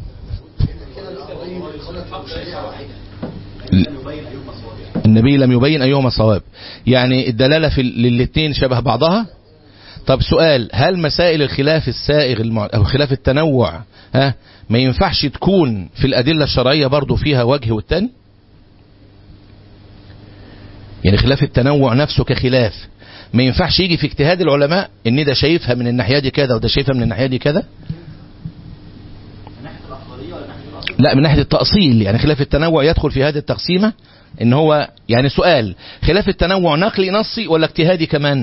النبي لم يبين ايهما صواب يعني الدلاله في الاثنين شبه بعضها طب سؤال هل مسائل الخلاف السائغ المع... او خلاف التنوع ها ما ينفعش تكون في الادله الشرعيه برضو فيها وجه والتاني يعني خلاف التنوع نفسه كخلاف ما ينفعش يجي في اجتهاد العلماء ان ده شايفها من الناحيه دي كذا وده شايفها من الناحيه دي كذا لا من ناحيه التاصيل يعني خلاف التنوع يدخل في هذه التقسيمه ان هو يعني سؤال خلاف التنوع نقلي نصي ولا اجتهادي كمان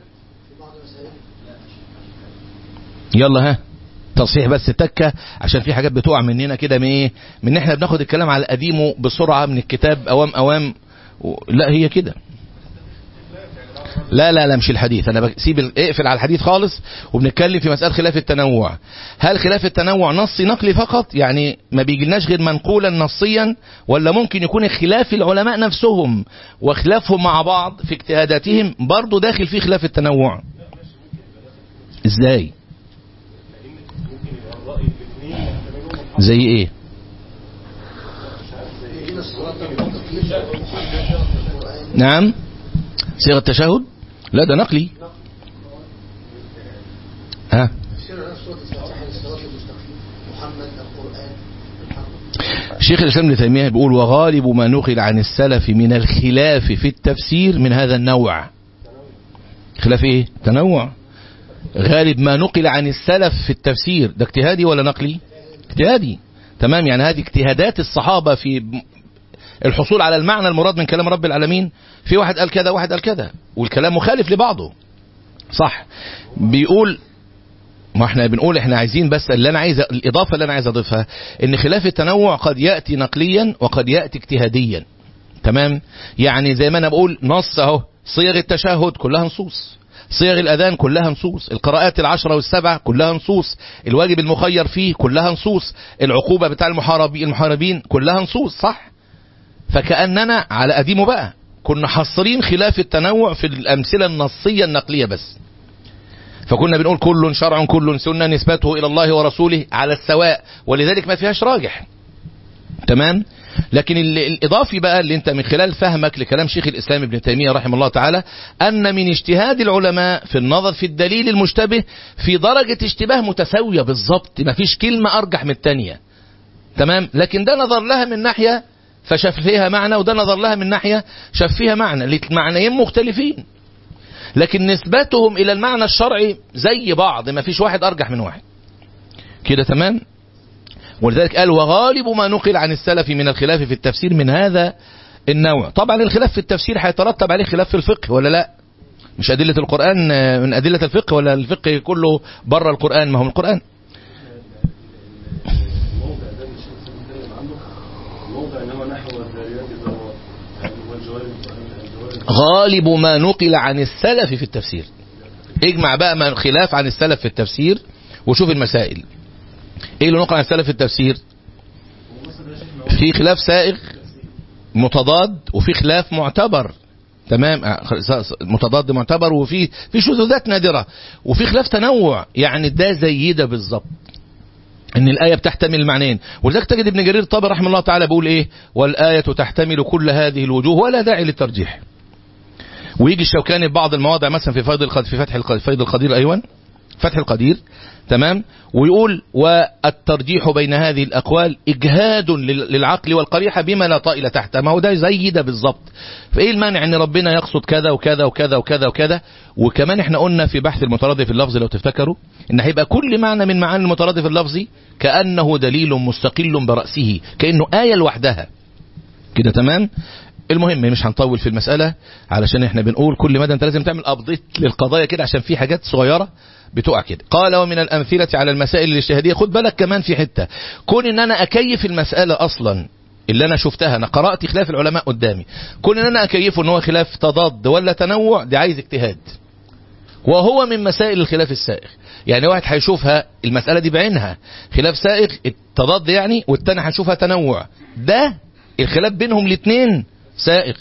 يلا ها تصحيح بس تكة عشان في حاجات بتقع مننا كده من ايه من ان احنا بناخد الكلام على قديمه بسرعة من الكتاب اوام اوام و... لا هي كده لا لا لا مش الحديث انا بسيب ال- اقفل على الحديث خالص وبنتكلم في مسألة خلاف التنوع هل خلاف التنوع نصي نقلي فقط يعني ما بيجيلناش غير منقولا نصيا ولا ممكن يكون خلاف العلماء نفسهم وخلافهم مع بعض في اجتهاداتهم برضو داخل فيه خلاف التنوع ازاي ممكن يبقى الراي الاثنين يحتملون زي ايه نعم صيغة التشهد لا ده نقلي ها شيخ الإسلام ابن تيمية بيقول وغالب ما نقل عن السلف من الخلاف في التفسير من هذا النوع خلاف ايه تنوع غالب ما نقل عن السلف في التفسير ده اجتهادي ولا نقلي اجتهادي تمام يعني هذه اجتهادات الصحابة في الحصول على المعنى المراد من كلام رب العالمين في واحد قال كذا واحد قال كذا والكلام مخالف لبعضه صح بيقول ما احنا بنقول احنا عايزين بس اللي انا عايز الاضافه اللي انا عايز اضيفها ان خلاف التنوع قد ياتي نقليا وقد ياتي اجتهاديا تمام يعني زي ما انا بقول نص اهو صيغ التشهد كلها نصوص صيغ الاذان كلها نصوص القراءات العشرة والسبع كلها نصوص الواجب المخير فيه كلها نصوص العقوبة بتاع المحاربين المحاربين كلها نصوص صح فكأننا على قديمه بقى كنا حاصرين خلاف التنوع في الأمثلة النصية النقلية بس فكنا بنقول كل شرع كل سنة نسبته إلى الله ورسوله على السواء ولذلك ما فيهاش راجح تمام لكن ال- الإضافي بقى اللي انت من خلال فهمك لكلام شيخ الإسلام ابن تيمية رحمه الله تعالى أن من اجتهاد العلماء في النظر في الدليل المشتبه في درجة اشتباه متساوية بالظبط ما فيش كلمة أرجح من التانية تمام لكن ده نظر لها من ناحية فشاف فيها معنى وده نظر لها من ناحية شاف فيها معنى المعنيين مختلفين لكن نسبتهم إلى المعنى الشرعي زي بعض ما فيش واحد أرجح من واحد كده تمام ولذلك قال وغالب ما نقل عن السلف من الخلاف في التفسير من هذا النوع طبعا الخلاف في التفسير هيترتب عليه خلاف في الفقه ولا لا مش أدلة القرآن آه، من أدلة الفقه ولا الفقه كله بره القرآن ما هو من القرآن الموضع ده اللي الشيخ بيتكلم عنه الموضع ان هو نحو الذاريات ذروه يعني هو الجوارب الجوارب غالب ما نقل عن السلف في التفسير اجمع بقى ما خلاف عن السلف في التفسير وشوف المسائل ايه اللي نقل عن السلف في التفسير في خلاف سائغ متضاد وفي خلاف معتبر تمام آه، متضاد معتبر وفي في شذوذات نادرة وفي خلاف تنوع يعني ده زي ده بالظبط ان الآية بتحتمل المعنيين ولذلك تجد ابن جرير الطبري رحمه الله تعالى بيقول ايه والآية تحتمل كل هذه الوجوه ولا داعي للترجيح ويجي الشوكاني في بعض المواضع مثلا في فيض القدير في فتح القدير فيض القدير ايوه فتح القدير تمام ويقول والترجيح بين هذه الاقوال اجهاد لل- للعقل والقريحه بما لا طائل تحته ما هو ده زي ده بالظبط فايه المانع ان ربنا يقصد كذا وكذا وكذا وكذا وكذا وكمان احنا قلنا في بحث المترادف اللفظي لو تفتكروا ان هيبقى كل معنى من معاني المترادف اللفظي كانه دليل مستقل براسه كانه ايه لوحدها كده تمام المهم مش هنطول في المسألة علشان احنا بنقول كل مدى انت لازم تعمل ابديت للقضايا كده عشان في حاجات صغيرة بتقع كده قال ومن الأمثلة على المسائل الاجتهادية خد بالك كمان في حتة كون ان انا اكيف المسألة اصلا اللي انا شفتها انا قرأت خلاف العلماء قدامي كون ان انا اكيفه ان هو خلاف تضاد ولا تنوع دي عايز اجتهاد وهو من مسائل الخلاف السائغ يعني واحد هيشوفها المسألة دي بعينها خلاف سائغ التضاد يعني والتاني هيشوفها تنوع ده الخلاف بينهم الاثنين سائغ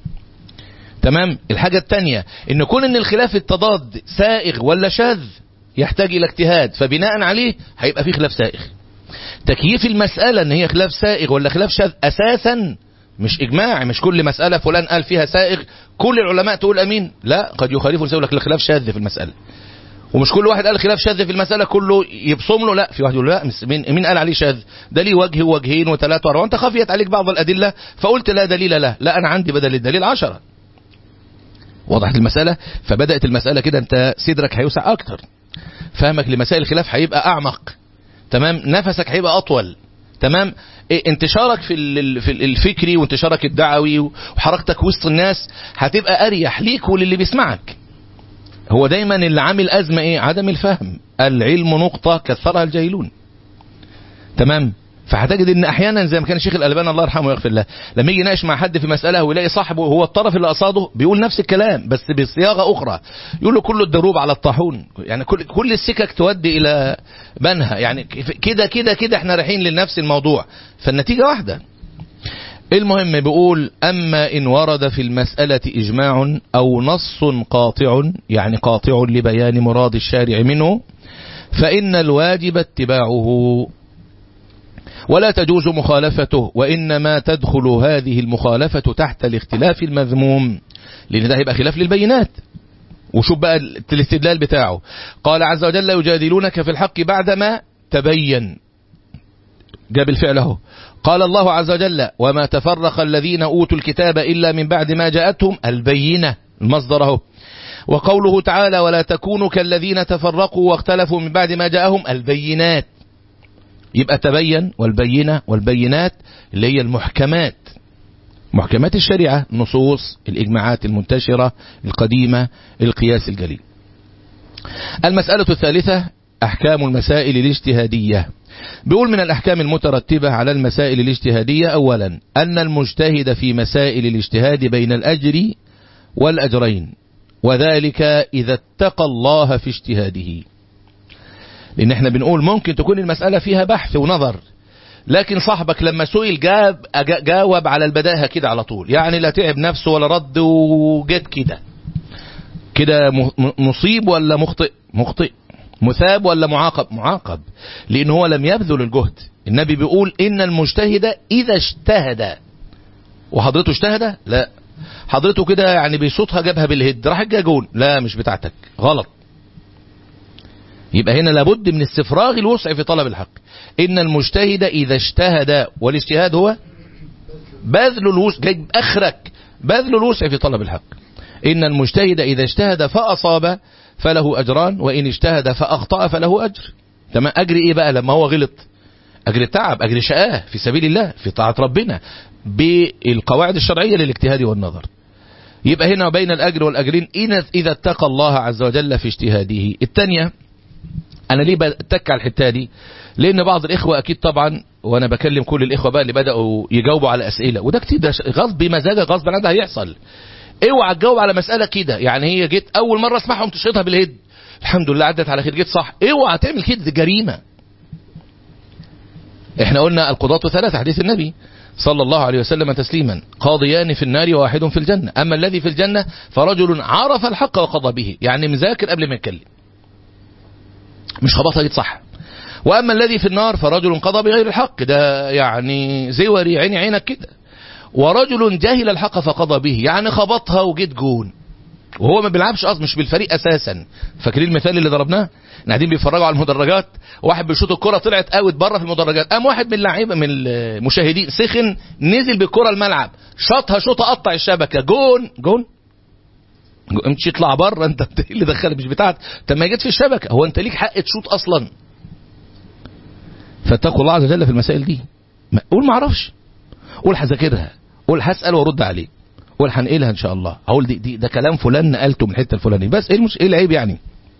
تمام الحاجة التانية ان كون ان الخلاف التضاد سائغ ولا شاذ يحتاج الى اجتهاد فبناء عليه هيبقى فيه خلاف سائغ تكييف المسألة ان هي خلاف سائغ ولا خلاف شاذ اساسا مش اجماع مش كل مسألة فلان قال فيها سائغ كل العلماء تقول امين لا قد يخالفه يقول لك الخلاف شاذ في المسألة ومش كل واحد قال خلاف شاذ في المسألة كله يبصم له لا في واحد يقول لا مين, مين قال عليه شاذ ده ليه وجه ووجهين وثلاثة واربعة وانت خفيت عليك بعض الأدلة فقلت لا دليل له لا أنا عندي بدل الدليل عشرة وضحت المسألة فبدأت المسألة كده انت صدرك هيوسع اكتر فهمك لمسائل الخلاف هيبقى اعمق تمام نفسك هيبقى اطول تمام إيه انتشارك في في الفكري وانتشارك الدعوي وحركتك وسط الناس هتبقى اريح ليك وللي بيسمعك هو دايما اللي عامل ازمه ايه عدم الفهم العلم نقطه كثرها الجاهلون تمام فهتجد ان احيانا زي ما كان الشيخ الالباني الله يرحمه ويغفر له لما يجي يناقش مع حد في مساله ويلاقي صاحبه هو الطرف اللي قصاده بيقول نفس الكلام بس بصياغه اخرى يقول له كل الدروب على الطاحون يعني كل كل السكك تودي الى بنها يعني كده كده كده احنا رايحين لنفس الموضوع فالنتيجه واحده المهم بيقول أما إن ورد في المسألة إجماع أو نص قاطع يعني قاطع لبيان مراد الشارع منه فإن الواجب اتباعه ولا تجوز مخالفته وإنما تدخل هذه المخالفة تحت الاختلاف المذموم لأن ده هيبقى خلاف للبينات وشوف بقى الاستدلال بتاعه قال عز وجل يجادلونك في الحق بعدما تبين جاب الفعل اهو قال الله عز وجل وما تفرق الذين أوتوا الكتاب إلا من بعد ما جاءتهم البينة المصدر اهو وقوله تعالى ولا تكونوا كالذين تفرقوا واختلفوا من بعد ما جاءهم البينات يبقى تبين والبينة والبينات اللي هي المحكمات محكمات الشريعة نصوص الإجماعات المنتشرة القديمة القياس الجليل المسألة الثالثة أحكام المسائل الاجتهادية بيقول من الأحكام المترتبة على المسائل الاجتهادية أولا أن المجتهد في مسائل الاجتهاد بين الأجر والأجرين وذلك إذا اتقى الله في اجتهاده لأن احنا بنقول ممكن تكون المسألة فيها بحث ونظر لكن صاحبك لما سئل جاب جاوب على البداهة كده على طول يعني لا تعب نفسه ولا رد وجت كده كده مصيب ولا مخطئ مخطئ مثاب ولا معاقب معاقب لأن هو لم يبذل الجهد النبي بيقول إن المجتهد إذا اجتهد وحضرته اجتهد لا حضرته كده يعني بيصوتها جابها بالهد راح جا جون لا مش بتاعتك غلط يبقى هنا لابد من استفراغ الوسع في طلب الحق إن المجتهد إذا اجتهد والاجتهاد هو بذل الوسع جايب أخرك بذل الوسع في طلب الحق إن المجتهد إذا اجتهد فأصاب فله أجران وإن اجتهد فأخطأ فله أجر تمام أجر إيه بقى لما هو غلط أجر التعب أجر شقاه في سبيل الله في طاعة ربنا بالقواعد الشرعية للاجتهاد والنظر يبقى هنا بين الأجر والأجرين إذا اتقى الله عز وجل في اجتهاده الثانية أنا ليه بتك على الحتة دي لأن بعض الإخوة أكيد طبعا وأنا بكلم كل الإخوة بقى اللي بدأوا يجاوبوا على أسئلة وده كتير ده غصب بمزاجك غصب عنها هيحصل اوعى تجاوب على مسألة كده يعني هي جيت أول مرة اسمعهم تشيطها بالهد الحمد لله عدت على خير جيت صح اوعى تعمل كده دي جريمة احنا قلنا القضاة ثلاثة حديث النبي صلى الله عليه وسلم تسليما قاضيان في النار وواحد في الجنة أما الذي في الجنة فرجل عرف الحق وقضى به يعني مذاكر قبل ما يتكلم مش خبطها جيت صح وأما الذي في النار فرجل قضى بغير الحق ده يعني زوري عيني عينك كده ورجل جاهل الحق فقضى به يعني خبطها وجيت جون وهو ما بيلعبش اصلا مش بالفريق اساسا فاكرين المثال اللي ضربناه قاعدين بيتفرجوا على المدرجات واحد بيشوط الكره طلعت اوت بره في المدرجات قام واحد من اللعيبه من المشاهدين سخن نزل بالكره الملعب شاطها شوطه قطع الشبكه جون جون مش يطلع بره انت اللي دخلك مش بتاعت طب ما جيت في الشبكه هو انت ليك حق تشوط اصلا فاتقوا الله عز وجل في المسائل دي قول ما اعرفش قول هذاكرها قول هسال وارد عليه وهنقلها ان شاء الله هقول دي, دي ده كلام فلان نقلته من الحته الفلانيه بس ايه المش... ايه العيب يعني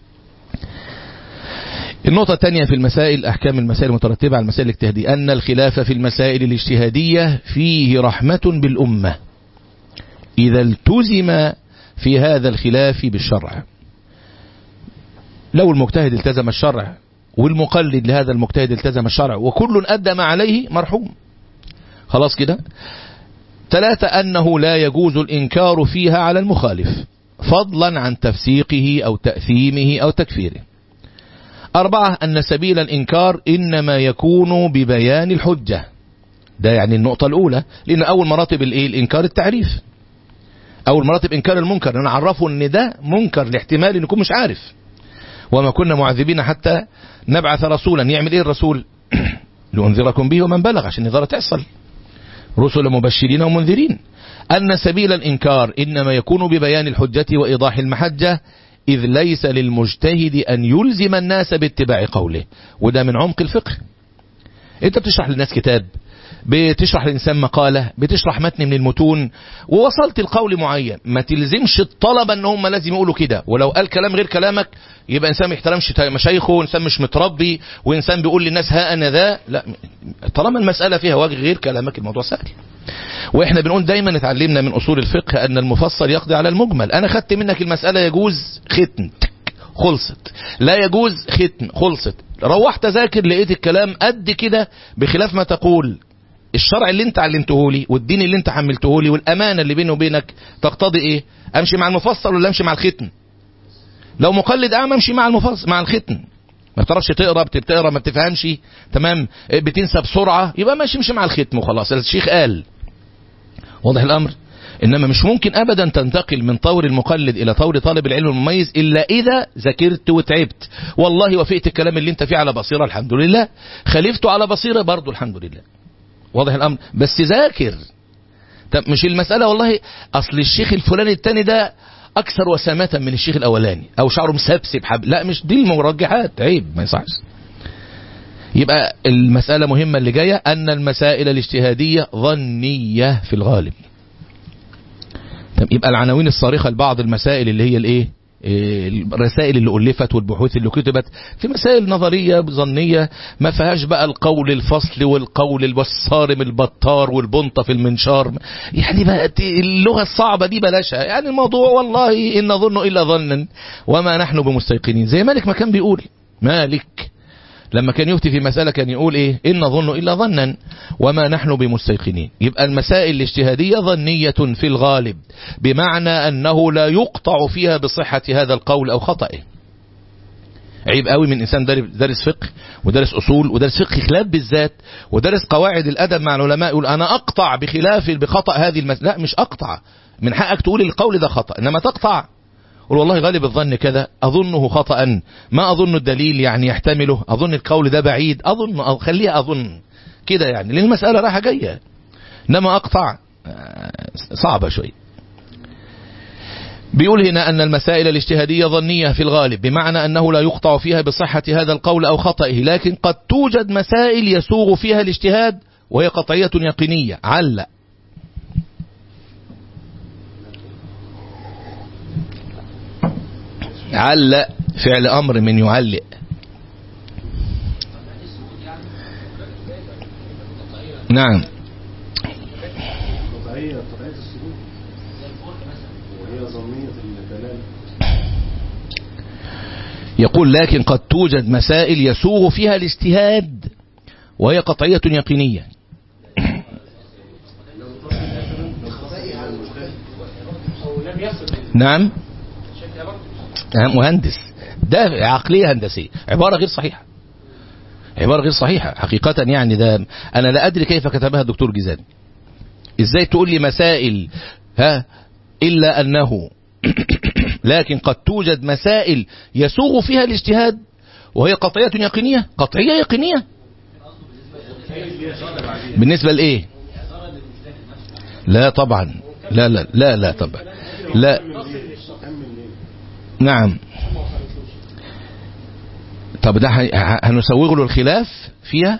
النقطة الثانية في المسائل أحكام المسائل المترتبة على المسائل الاجتهادية أن الخلاف في المسائل الاجتهادية فيه رحمة بالأمة إذا التزم في هذا الخلاف بالشرع لو المجتهد التزم الشرع والمقلد لهذا المجتهد التزم الشرع وكل أدى ما عليه مرحوم خلاص كده ثلاثة أنه لا يجوز الإنكار فيها على المخالف فضلا عن تفسيقه أو تأثيمه أو تكفيره أربعة أن سبيل الإنكار إنما يكون ببيان الحجة ده يعني النقطة الأولى لأن أول مراتب الإيه؟ الإنكار التعريف أول مراتب إنكار المنكر أنا أعرفه أن ده منكر لاحتمال أن يكون مش عارف وما كنا معذبين حتى نبعث رسولا يعمل إيه الرسول لأنذركم به ومن بلغ عشان النظارة تحصل رسل مبشرين ومنذرين أن سبيل الإنكار إنما يكون ببيان الحجة وإيضاح المحجة إذ ليس للمجتهد أن يلزم الناس باتباع قوله وده من عمق الفقه أنت بتشرح للناس كتاب بتشرح للإنسان مقالة بتشرح متن من المتون ووصلت القول معين ما تلزمش الطلبة ان هم لازم يقولوا كده ولو قال كلام غير كلامك يبقى إنسان ما يحترمش مشايخه وإنسان مش متربي وإنسان بيقول للناس ها أنا ذا لا طالما المسألة فيها وجه غير كلامك الموضوع سهل واحنا بنقول دايما اتعلمنا من اصول الفقه ان المفصل يقضي على المجمل انا خدت منك المسألة يجوز ختم خلصت لا يجوز ختم خلصت روحت اذاكر لقيت الكلام قد كده بخلاف ما تقول الشرع اللي انت علمته لي والدين اللي انت حملته لي والامانه اللي بيني وبينك تقتضي ايه امشي مع المفصل ولا امشي مع الختم لو مقلد اعمى امشي مع المفصل مع الختم ما بتعرفش تقرا بتقرا ما بتفهمش تمام بتنسى بسرعه يبقى ماشي امشي مع الختم وخلاص الشيخ قال واضح الامر انما مش ممكن ابدا تنتقل من طور المقلد الى طور طالب العلم المميز الا اذا ذاكرت وتعبت والله وافقت الكلام اللي انت فيه على بصيره الحمد لله خالفته على بصيره برضه الحمد لله واضح الامر بس ذاكر طب مش المسألة والله اصل الشيخ الفلاني التاني ده اكثر وسامة من الشيخ الاولاني او شعره مسبسب حب لا مش دي المرجحات عيب ما يصحش يبقى المسألة مهمة اللي جاية ان المسائل الاجتهادية ظنية في الغالب طب يبقى العناوين الصارخة لبعض المسائل اللي هي الايه الرسائل اللي ألفت والبحوث اللي كتبت في مسائل نظرية ظنية ما فيهاش بقى القول الفصل والقول الصارم البطار والبنطة في المنشار يعني بقى اللغة الصعبة دي بلاشها يعني الموضوع والله إن نظن إلا ظنا وما نحن بمستيقنين زي مالك ما كان بيقول مالك لما كان يفتي في مسألة كان يقول ايه إن نظن إلا ظنا وما نحن بمستيقنين يبقى المسائل الاجتهادية ظنية في الغالب بمعنى أنه لا يقطع فيها بصحة هذا القول أو خطأه عيب قوي من إنسان دارس فقه ودارس أصول ودارس فقه خلاف بالذات ودارس قواعد الأدب مع العلماء يقول أنا أقطع بخلاف بخطأ هذه المسألة لا مش أقطع من حقك تقول القول ده خطأ إنما تقطع قل والله غالب الظن كذا أظنه خطأ ما أظن الدليل يعني يحتمله أظن القول ده بعيد أظن أو خليها أظن كده يعني لأن المسألة رايحة جاية إنما أقطع صعبة شوي بيقول هنا أن المسائل الاجتهادية ظنية في الغالب بمعنى أنه لا يقطع فيها بصحة هذا القول أو خطئه لكن قد توجد مسائل يسوغ فيها الاجتهاد وهي قطعية يقينية علق علق فعل أمر من يعلق نعم طبيعية طبيعية السلوك وهي ظنية الدلالة يقول لكن قد توجد مسائل يسوغ فيها الاجتهاد وهي قطعية يقينية نعم مهندس ده عقلية هندسية عبارة غير صحيحة عبارة غير صحيحة حقيقة يعني ده أنا لا أدري كيف كتبها الدكتور جيزان إزاي تقول لي مسائل ها إلا أنه لكن قد توجد مسائل يسوغ فيها الاجتهاد وهي قطعية يقينية قطعية يقينية بالنسبة لإيه لا طبعا لا لا لا لا طبعا لا نعم طب ده هنسوغ له الخلاف فيها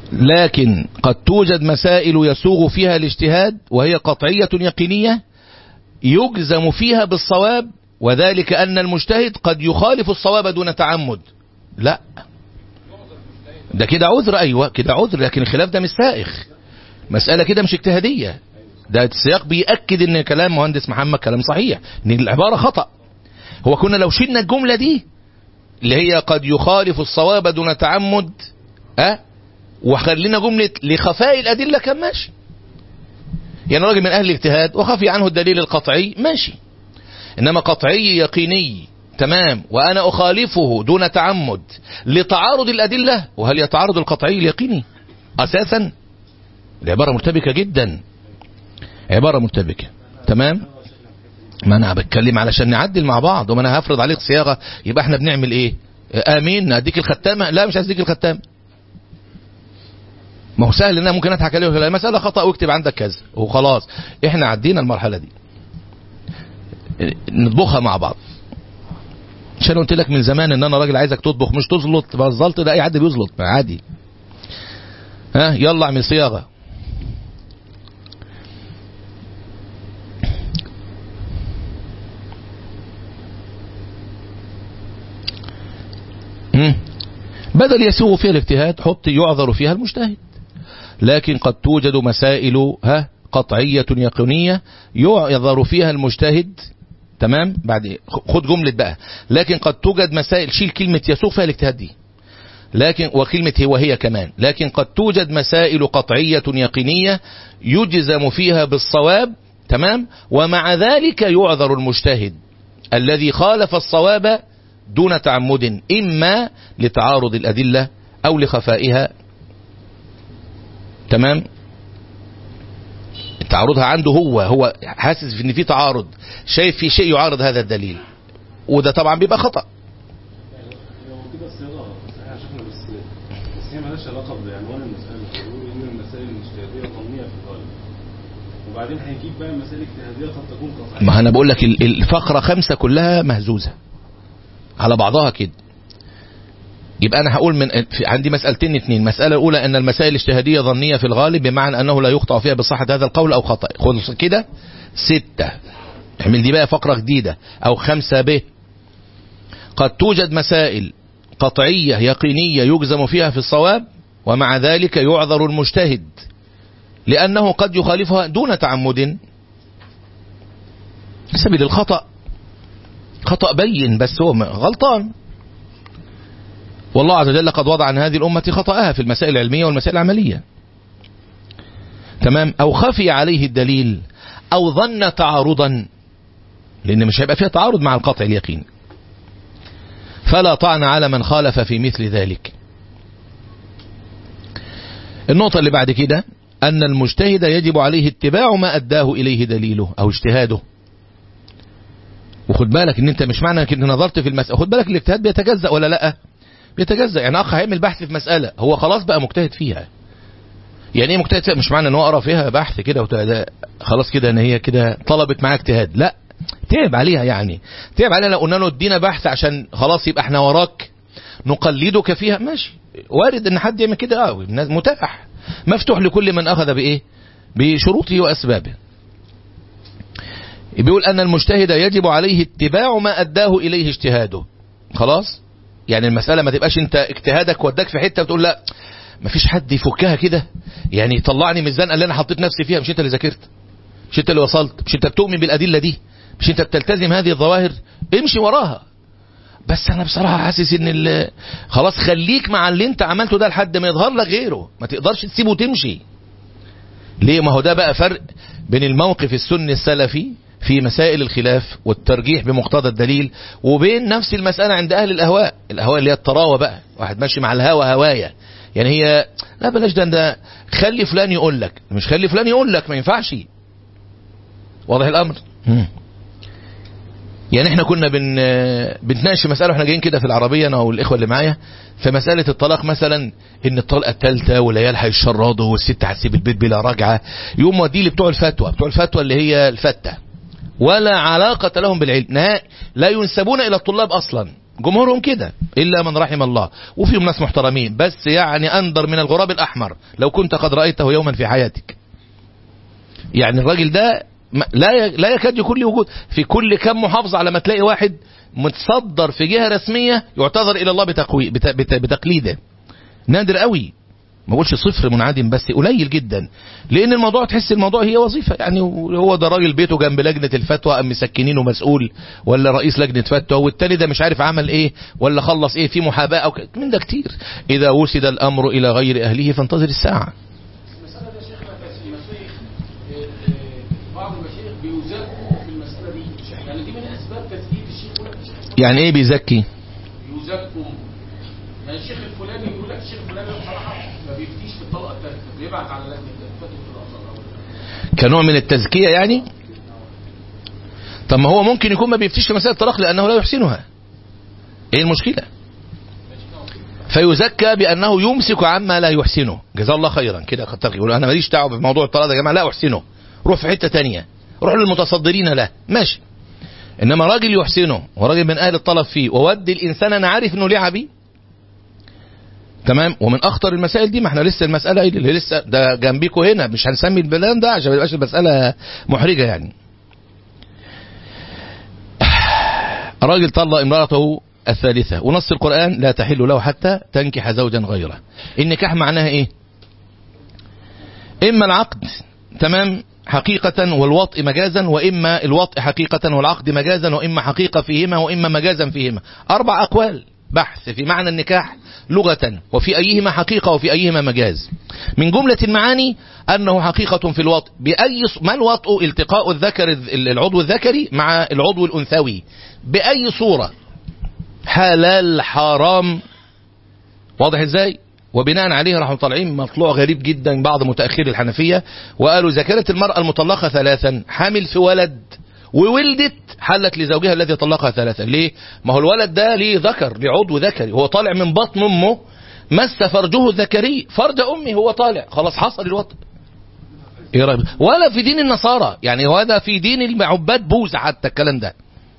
لكن قد توجد مسائل يسوغ فيها الاجتهاد وهي قطعية يقينية يجزم فيها بالصواب وذلك أن المجتهد قد يخالف الصواب دون تعمد لا ده كده عذر أيوة كده عذر لكن الخلاف ده مش سائغ مسألة كده مش اجتهادية ده السياق بيأكد ان كلام مهندس محمد كلام صحيح ان العبارة خطأ هو كنا لو شلنا الجملة دي اللي هي قد يخالف الصواب دون تعمد أه وخلينا جملة لخفاء الأدلة كان ماشي يعني راجل من أهل الاجتهاد وخفي عنه الدليل القطعي ماشي إنما قطعي يقيني تمام وأنا أخالفه دون تعمد لتعارض الأدلة وهل يتعارض القطعي اليقيني أساسا العبارة مرتبكة جدا عبارة مرتبكة تمام ما أنا بتكلم علشان نعدل مع بعض وما أنا هفرض عليك صياغة يبقى احنا بنعمل إيه آمين أديك الختامة لا مش عايز أديك الختامة ما هو سهل ان انا ممكن اضحك عليه ولا المساله خطا واكتب عندك كذا وخلاص احنا عدينا المرحله دي نطبخها مع بعض عشان قلت لك من زمان ان انا راجل عايزك تطبخ مش تزلط بزلط ده اي حد بيزلط عادي ها يلا اعمل صياغه بدل يسوغ فيها الاجتهاد حط يعذر فيها المجتهد لكن قد توجد مسائل ها قطعية يقينية يعذر فيها المجتهد تمام بعد خد جملة بقى لكن قد توجد مسائل شيل كلمة يسوغ فيها الاجتهاد دي لكن وكلمة هي وهي كمان لكن قد توجد مسائل قطعية يقينية يجزم فيها بالصواب تمام ومع ذلك يعذر المجتهد الذي خالف الصواب دون تعمد إما لتعارض الأدلة أو لخفائها تمام تعارضها عنده هو هو حاسس ان في تعارض شايف في شيء يعارض هذا الدليل وده طبعا بيبقى خطأ هو كده الصياغه صحيح شفنا بس بس هي مالهاش علاقه بعنوان المساله بيقول ان المسائل الاجتهاديه ظنيه في الغالب وبعدين هيجيب بقى مسائل اجتهاديه قد تكون قطعيه ما انا بقول لك ال- الفقرة خمسة كلها مهزوزة على بعضها كده يبقى انا هقول من في عندي مسألتين اتنين مسألة الاولى ان المسائل الاجتهادية ظنية في الغالب بمعنى انه لا يخطأ فيها بصحة هذا القول او خطأ خلص كده ستة اعمل دي بقى فقرة جديدة او خمسة ب قد توجد مسائل قطعية يقينية يجزم فيها في الصواب ومع ذلك يعذر المجتهد لأنه قد يخالفها دون تعمد سبيل الخطأ خطأ بين بس هو غلطان والله عز وجل قد وضع عن هذه الأمة خطأها في المسائل العلمية والمسائل العملية تمام أو خفي عليه الدليل أو ظن تعارضا لأن مش هيبقى فيها تعارض مع القطع اليقين فلا طعن على من خالف في مثل ذلك النقطة اللي بعد كده أن المجتهد يجب عليه اتباع ما أداه إليه دليله أو اجتهاده وخد بالك ان انت مش معنى انك نظرت في المسألة خد بالك الاجتهاد بيتجزأ ولا لا بيتجزأ يعني اخ هيعمل بحث في مسألة هو خلاص بقى مجتهد فيها يعني ايه مجتهد فيها مش معنى ان هو قرا فيها بحث كده وت- خلاص كده ان هي كده طلبت معاه اجتهاد لا تعب عليها يعني تعب عليها لو قلنا له ادينا بحث عشان خلاص يبقى احنا وراك نقلدك فيها ماشي وارد ان حد يعمل كده اه الناس متاح مفتوح لكل من اخذ بايه بشروطه واسبابه بيقول أن المجتهد يجب عليه اتباع ما أداه إليه اجتهاده خلاص يعني المسألة ما تبقاش انت اجتهادك وداك في حتة وتقول لا ما فيش حد يفكها كده يعني يطلعني من الزنقة اللي انا حطيت نفسي فيها مش انت اللي ذاكرت مش انت اللي وصلت مش انت بتؤمن بالأدلة دي مش انت بتلتزم هذه الظواهر امشي وراها بس انا بصراحة حاسس ان ال- خلاص خليك مع اللي انت عملته ده لحد ما يظهر لك غيره ما تقدرش تسيبه وتمشي ليه ما هو ده بقى فرق بين الموقف السني السلفي في مسائل الخلاف والترجيح بمقتضى الدليل وبين نفس المسألة عند أهل الأهواء الأهواء اللي هي الطراوة بقى واحد ماشي مع الهوى هواية يعني هي لا بلاش ده ده خلي فلان يقول لك مش خلي فلان يقول لك ما ينفعش واضح الأمر مم. يعني احنا كنا بن بنتناقش مسألة واحنا جايين كده في العربية انا والإخوة اللي معايا في مسألة الطلاق مثلا ان الطلقة الثالثة والعيال هيشردوا والست هتسيب البيت بلا رجعة يقوم ودي اللي بتوع الفتوى بتوع الفتوى اللي هي الفتة ولا علاقة لهم بالعلم نهائي لا ينسبون إلى الطلاب أصلا جمهورهم كده إلا من رحم الله وفيهم ناس محترمين بس يعني أندر من الغراب الأحمر لو كنت قد رأيته يوما في حياتك يعني الراجل ده ما- لا ي- لا يكاد يكون له وجود في كل كم محافظة على ما تلاقي واحد متصدر في جهة رسمية يعتذر إلى الله بتقوي بت- بت- بتقليده نادر قوي ما اقولش صفر منعدم بس قليل جدا لان الموضوع تحس الموضوع هي وظيفه يعني هو ده راجل بيته جنب لجنه الفتوى ام مسكنينه مسؤول ولا رئيس لجنه فتوى والتاني ده مش عارف عمل ايه ولا خلص ايه في محاباه او ك- من ده كتير اذا وسد الامر الى غير اهله فانتظر الساعه المسألة ده شيخنا كانت المشايخ آه، آه، بعض المشايخ بيزكوا في المسألة دي يعني دي من أسباب تثبيت الشيخ يقول لك الشيخ يعني ايه بيزكي يزكوا يعني الشيخ الفلاني يقول لك الشيخ الفلاني بصراحة ما بيفتيش في الطلقة الثالثة بيبعت على لجنة الفتوى في الأزهر كنوع من التزكيه يعني طب ما هو ممكن يكون ما بيفتيش في مسائل الطلاق لانه لا يحسنها ايه المشكله فيزكى بانه يمسك عما لا يحسنه جزاه الله خيرا كده كتر يقول انا ماليش دعوه بموضوع الطلاق ده يا جماعه لا احسنه روح في حته تانية روح للمتصدرين له ماشي انما راجل يحسنه وراجل من اهل الطلب فيه وودي الانسان انا عارف انه ليه عبي تمام ومن اخطر المسائل دي ما احنا لسه المساله ايه اللي لسه ده جنبيكوا هنا مش هنسمي البلان ده عشان ما يبقاش المساله محرجه يعني راجل طلق امرأته الثالثة ونص القرآن لا تحل له حتى تنكح زوجا غيره النكاح معناها ايه اما العقد تمام حقيقة والوطء مجازا وإما الوطء حقيقة والعقد مجازا وإما حقيقة فيهما وإما مجازا فيهما أربع أقوال بحث في معنى النكاح لغة وفي أيهما حقيقة وفي أيهما مجاز من جملة المعاني أنه حقيقة في الوطء بأي ص- ما الوطء التقاء الذكر العضو الذكري مع العضو الأنثوي بأي صورة حلال حرام واضح ازاي وبناء عليه راحوا طالعين مطلوع غريب جدا بعض متأخري الحنفية وقالوا إذا كانت المرأة المطلقة ثلاثا حامل في ولد وولدت حلت لزوجها الذي طلقها ثلاثا ليه ما هو الولد ده ليه ذكر ليه عضو ذكري هو طالع من بطن امه مس فرجه الذكري فرج امه هو طالع خلاص حصل الوطء ايه رأيك ولا في دين النصارى يعني وهذا في دين العباد بوز حتى الكلام ده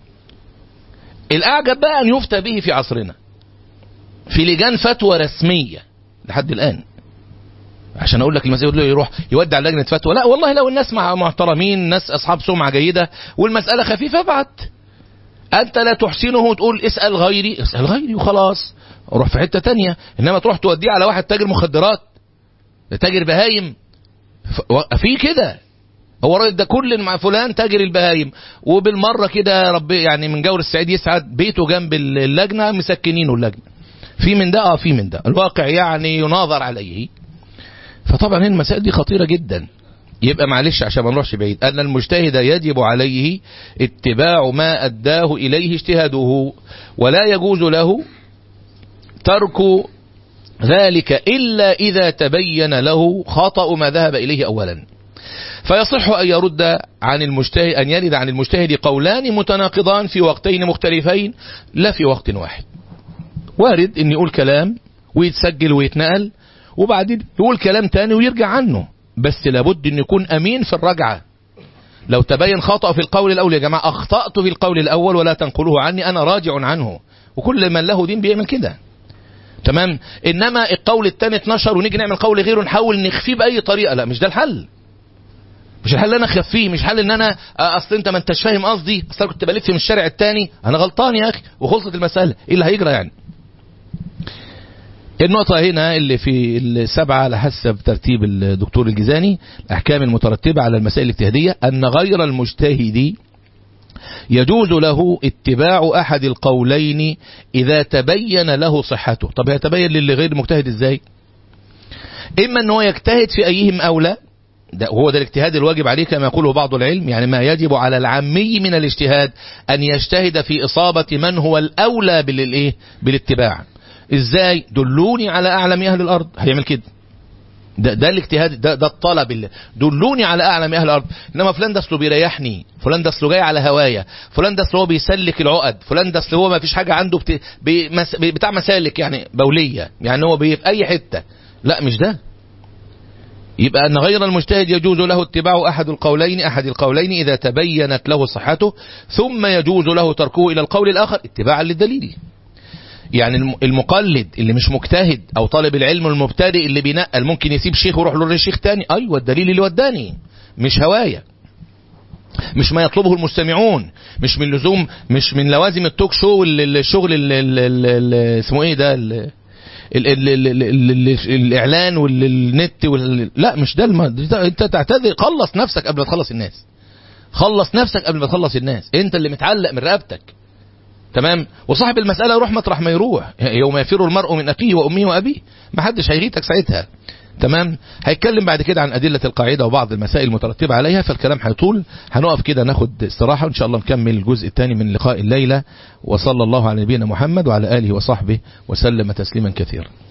الاعجب بقى ان يفتى به في عصرنا في لجان فتوى رسمية لحد الآن عشان اقول لك المسيح يقول له يروح يودع لجنة فتوى لا والله لو الناس مع محترمين ناس اصحاب سمعة جيدة والمسألة خفيفة ابعت انت لا تحسنه وتقول اسأل غيري اسأل غيري وخلاص روح في حتة تانية انما تروح توديه على واحد تاجر مخدرات ده تاجر بهايم ف- و- في كده هو الراجل ده كل مع فلان تاجر البهايم وبالمرة كده رب يعني من جور السعيد يسعد بيته جنب اللجنة مسكنينه اللجنة في من ده اه في من ده الواقع يعني يناظر عليه فطبعا هنا المسائل دي خطيرة جدا يبقى معلش عشان ما نروحش بعيد أن المجتهد يجب عليه اتباع ما أداه إليه اجتهاده ولا يجوز له ترك ذلك إلا إذا تبين له خطأ ما ذهب إليه أولا فيصح أن يرد عن المجتهد أن يرد عن المجتهد قولان متناقضان في وقتين مختلفين لا في وقت واحد وارد ان يقول كلام ويتسجل ويتنقل وبعدين يقول كلام تاني ويرجع عنه بس لابد ان يكون امين في الرجعة لو تبين خطأ في القول الاول يا جماعة اخطأت في القول الاول ولا تنقلوه عني انا راجع عنه وكل من له دين بيعمل كده تمام انما القول التاني اتنشر ونيجي نعمل قول غيره نحاول نخفيه باي طريقة لا مش ده الحل مش الحل ان انا اخفيه مش الحل ان انا آه، اصل انت ما انتش فاهم قصدي اصل انا كنت بلف من الشارع التاني انا غلطان يا اخي وخلصت المساله ايه اللي هيجرى يعني النقطة هنا اللي في السبعة على حسب ترتيب الدكتور الجزاني الأحكام المترتبة على المسائل الاجتهادية أن غير المجتهد يجوز له اتباع أحد القولين إذا تبين له صحته طب يتبين للي غير مجتهد إزاي إما أنه يجتهد في أيهم أولى ده هو ده الاجتهاد الواجب عليه كما يقوله بعض العلم يعني ما يجب على العامي من الاجتهاد أن يجتهد في إصابة من هو الأولى بالإيه بالاتباع ازاي دلوني على اعلم اهل الارض هيعمل كده ده ده الاجتهاد ده ده الطلب اللي دلوني على اعلم اهل الارض انما فلان ده اصله بيريحني فلان ده اصله جاي على هوايا فلان ده اصله هو بيسلك العقد فلان ده اصله هو ما فيش حاجه عنده بت... بمس... بتاع مسالك يعني بوليه يعني هو بي... في اي حته لا مش ده يبقى أن غير المجتهد يجوز له اتباع أحد القولين أحد القولين إذا تبينت له صحته ثم يجوز له تركه إلى القول الآخر اتباعا للدليل يعني الم- المقلد اللي مش مجتهد او طالب العلم المبتدئ اللي بينقل ممكن يسيب شيخ ويروح له لشيخ تاني ايوه الدليل اللي وداني مش هوايه مش ما يطلبه المستمعون مش من لزوم مش من لوازم التوك شو وال- الشغل ال- ال- ال- ال- اسمه ايه ده ال- ال ال ال ال ال ال الاعلان والنت وال لا مش ده الم... ده انت تعتذر خلص نفسك قبل ما تخلص الناس خلص نفسك قبل ما تخلص الناس انت اللي متعلق من رقبتك تمام وصاحب المسألة يروح مطرح ما يروح يوم يفر المرء من أخيه وأمه وأبيه ما حدش هيغيتك ساعتها تمام هيتكلم بعد كده عن أدلة القاعدة وبعض المسائل المترتبة عليها فالكلام هيطول هنقف كده ناخد استراحة وإن شاء الله نكمل الجزء الثاني من لقاء الليلة وصلى الله على نبينا محمد وعلى آله وصحبه وسلم تسليما كثيرا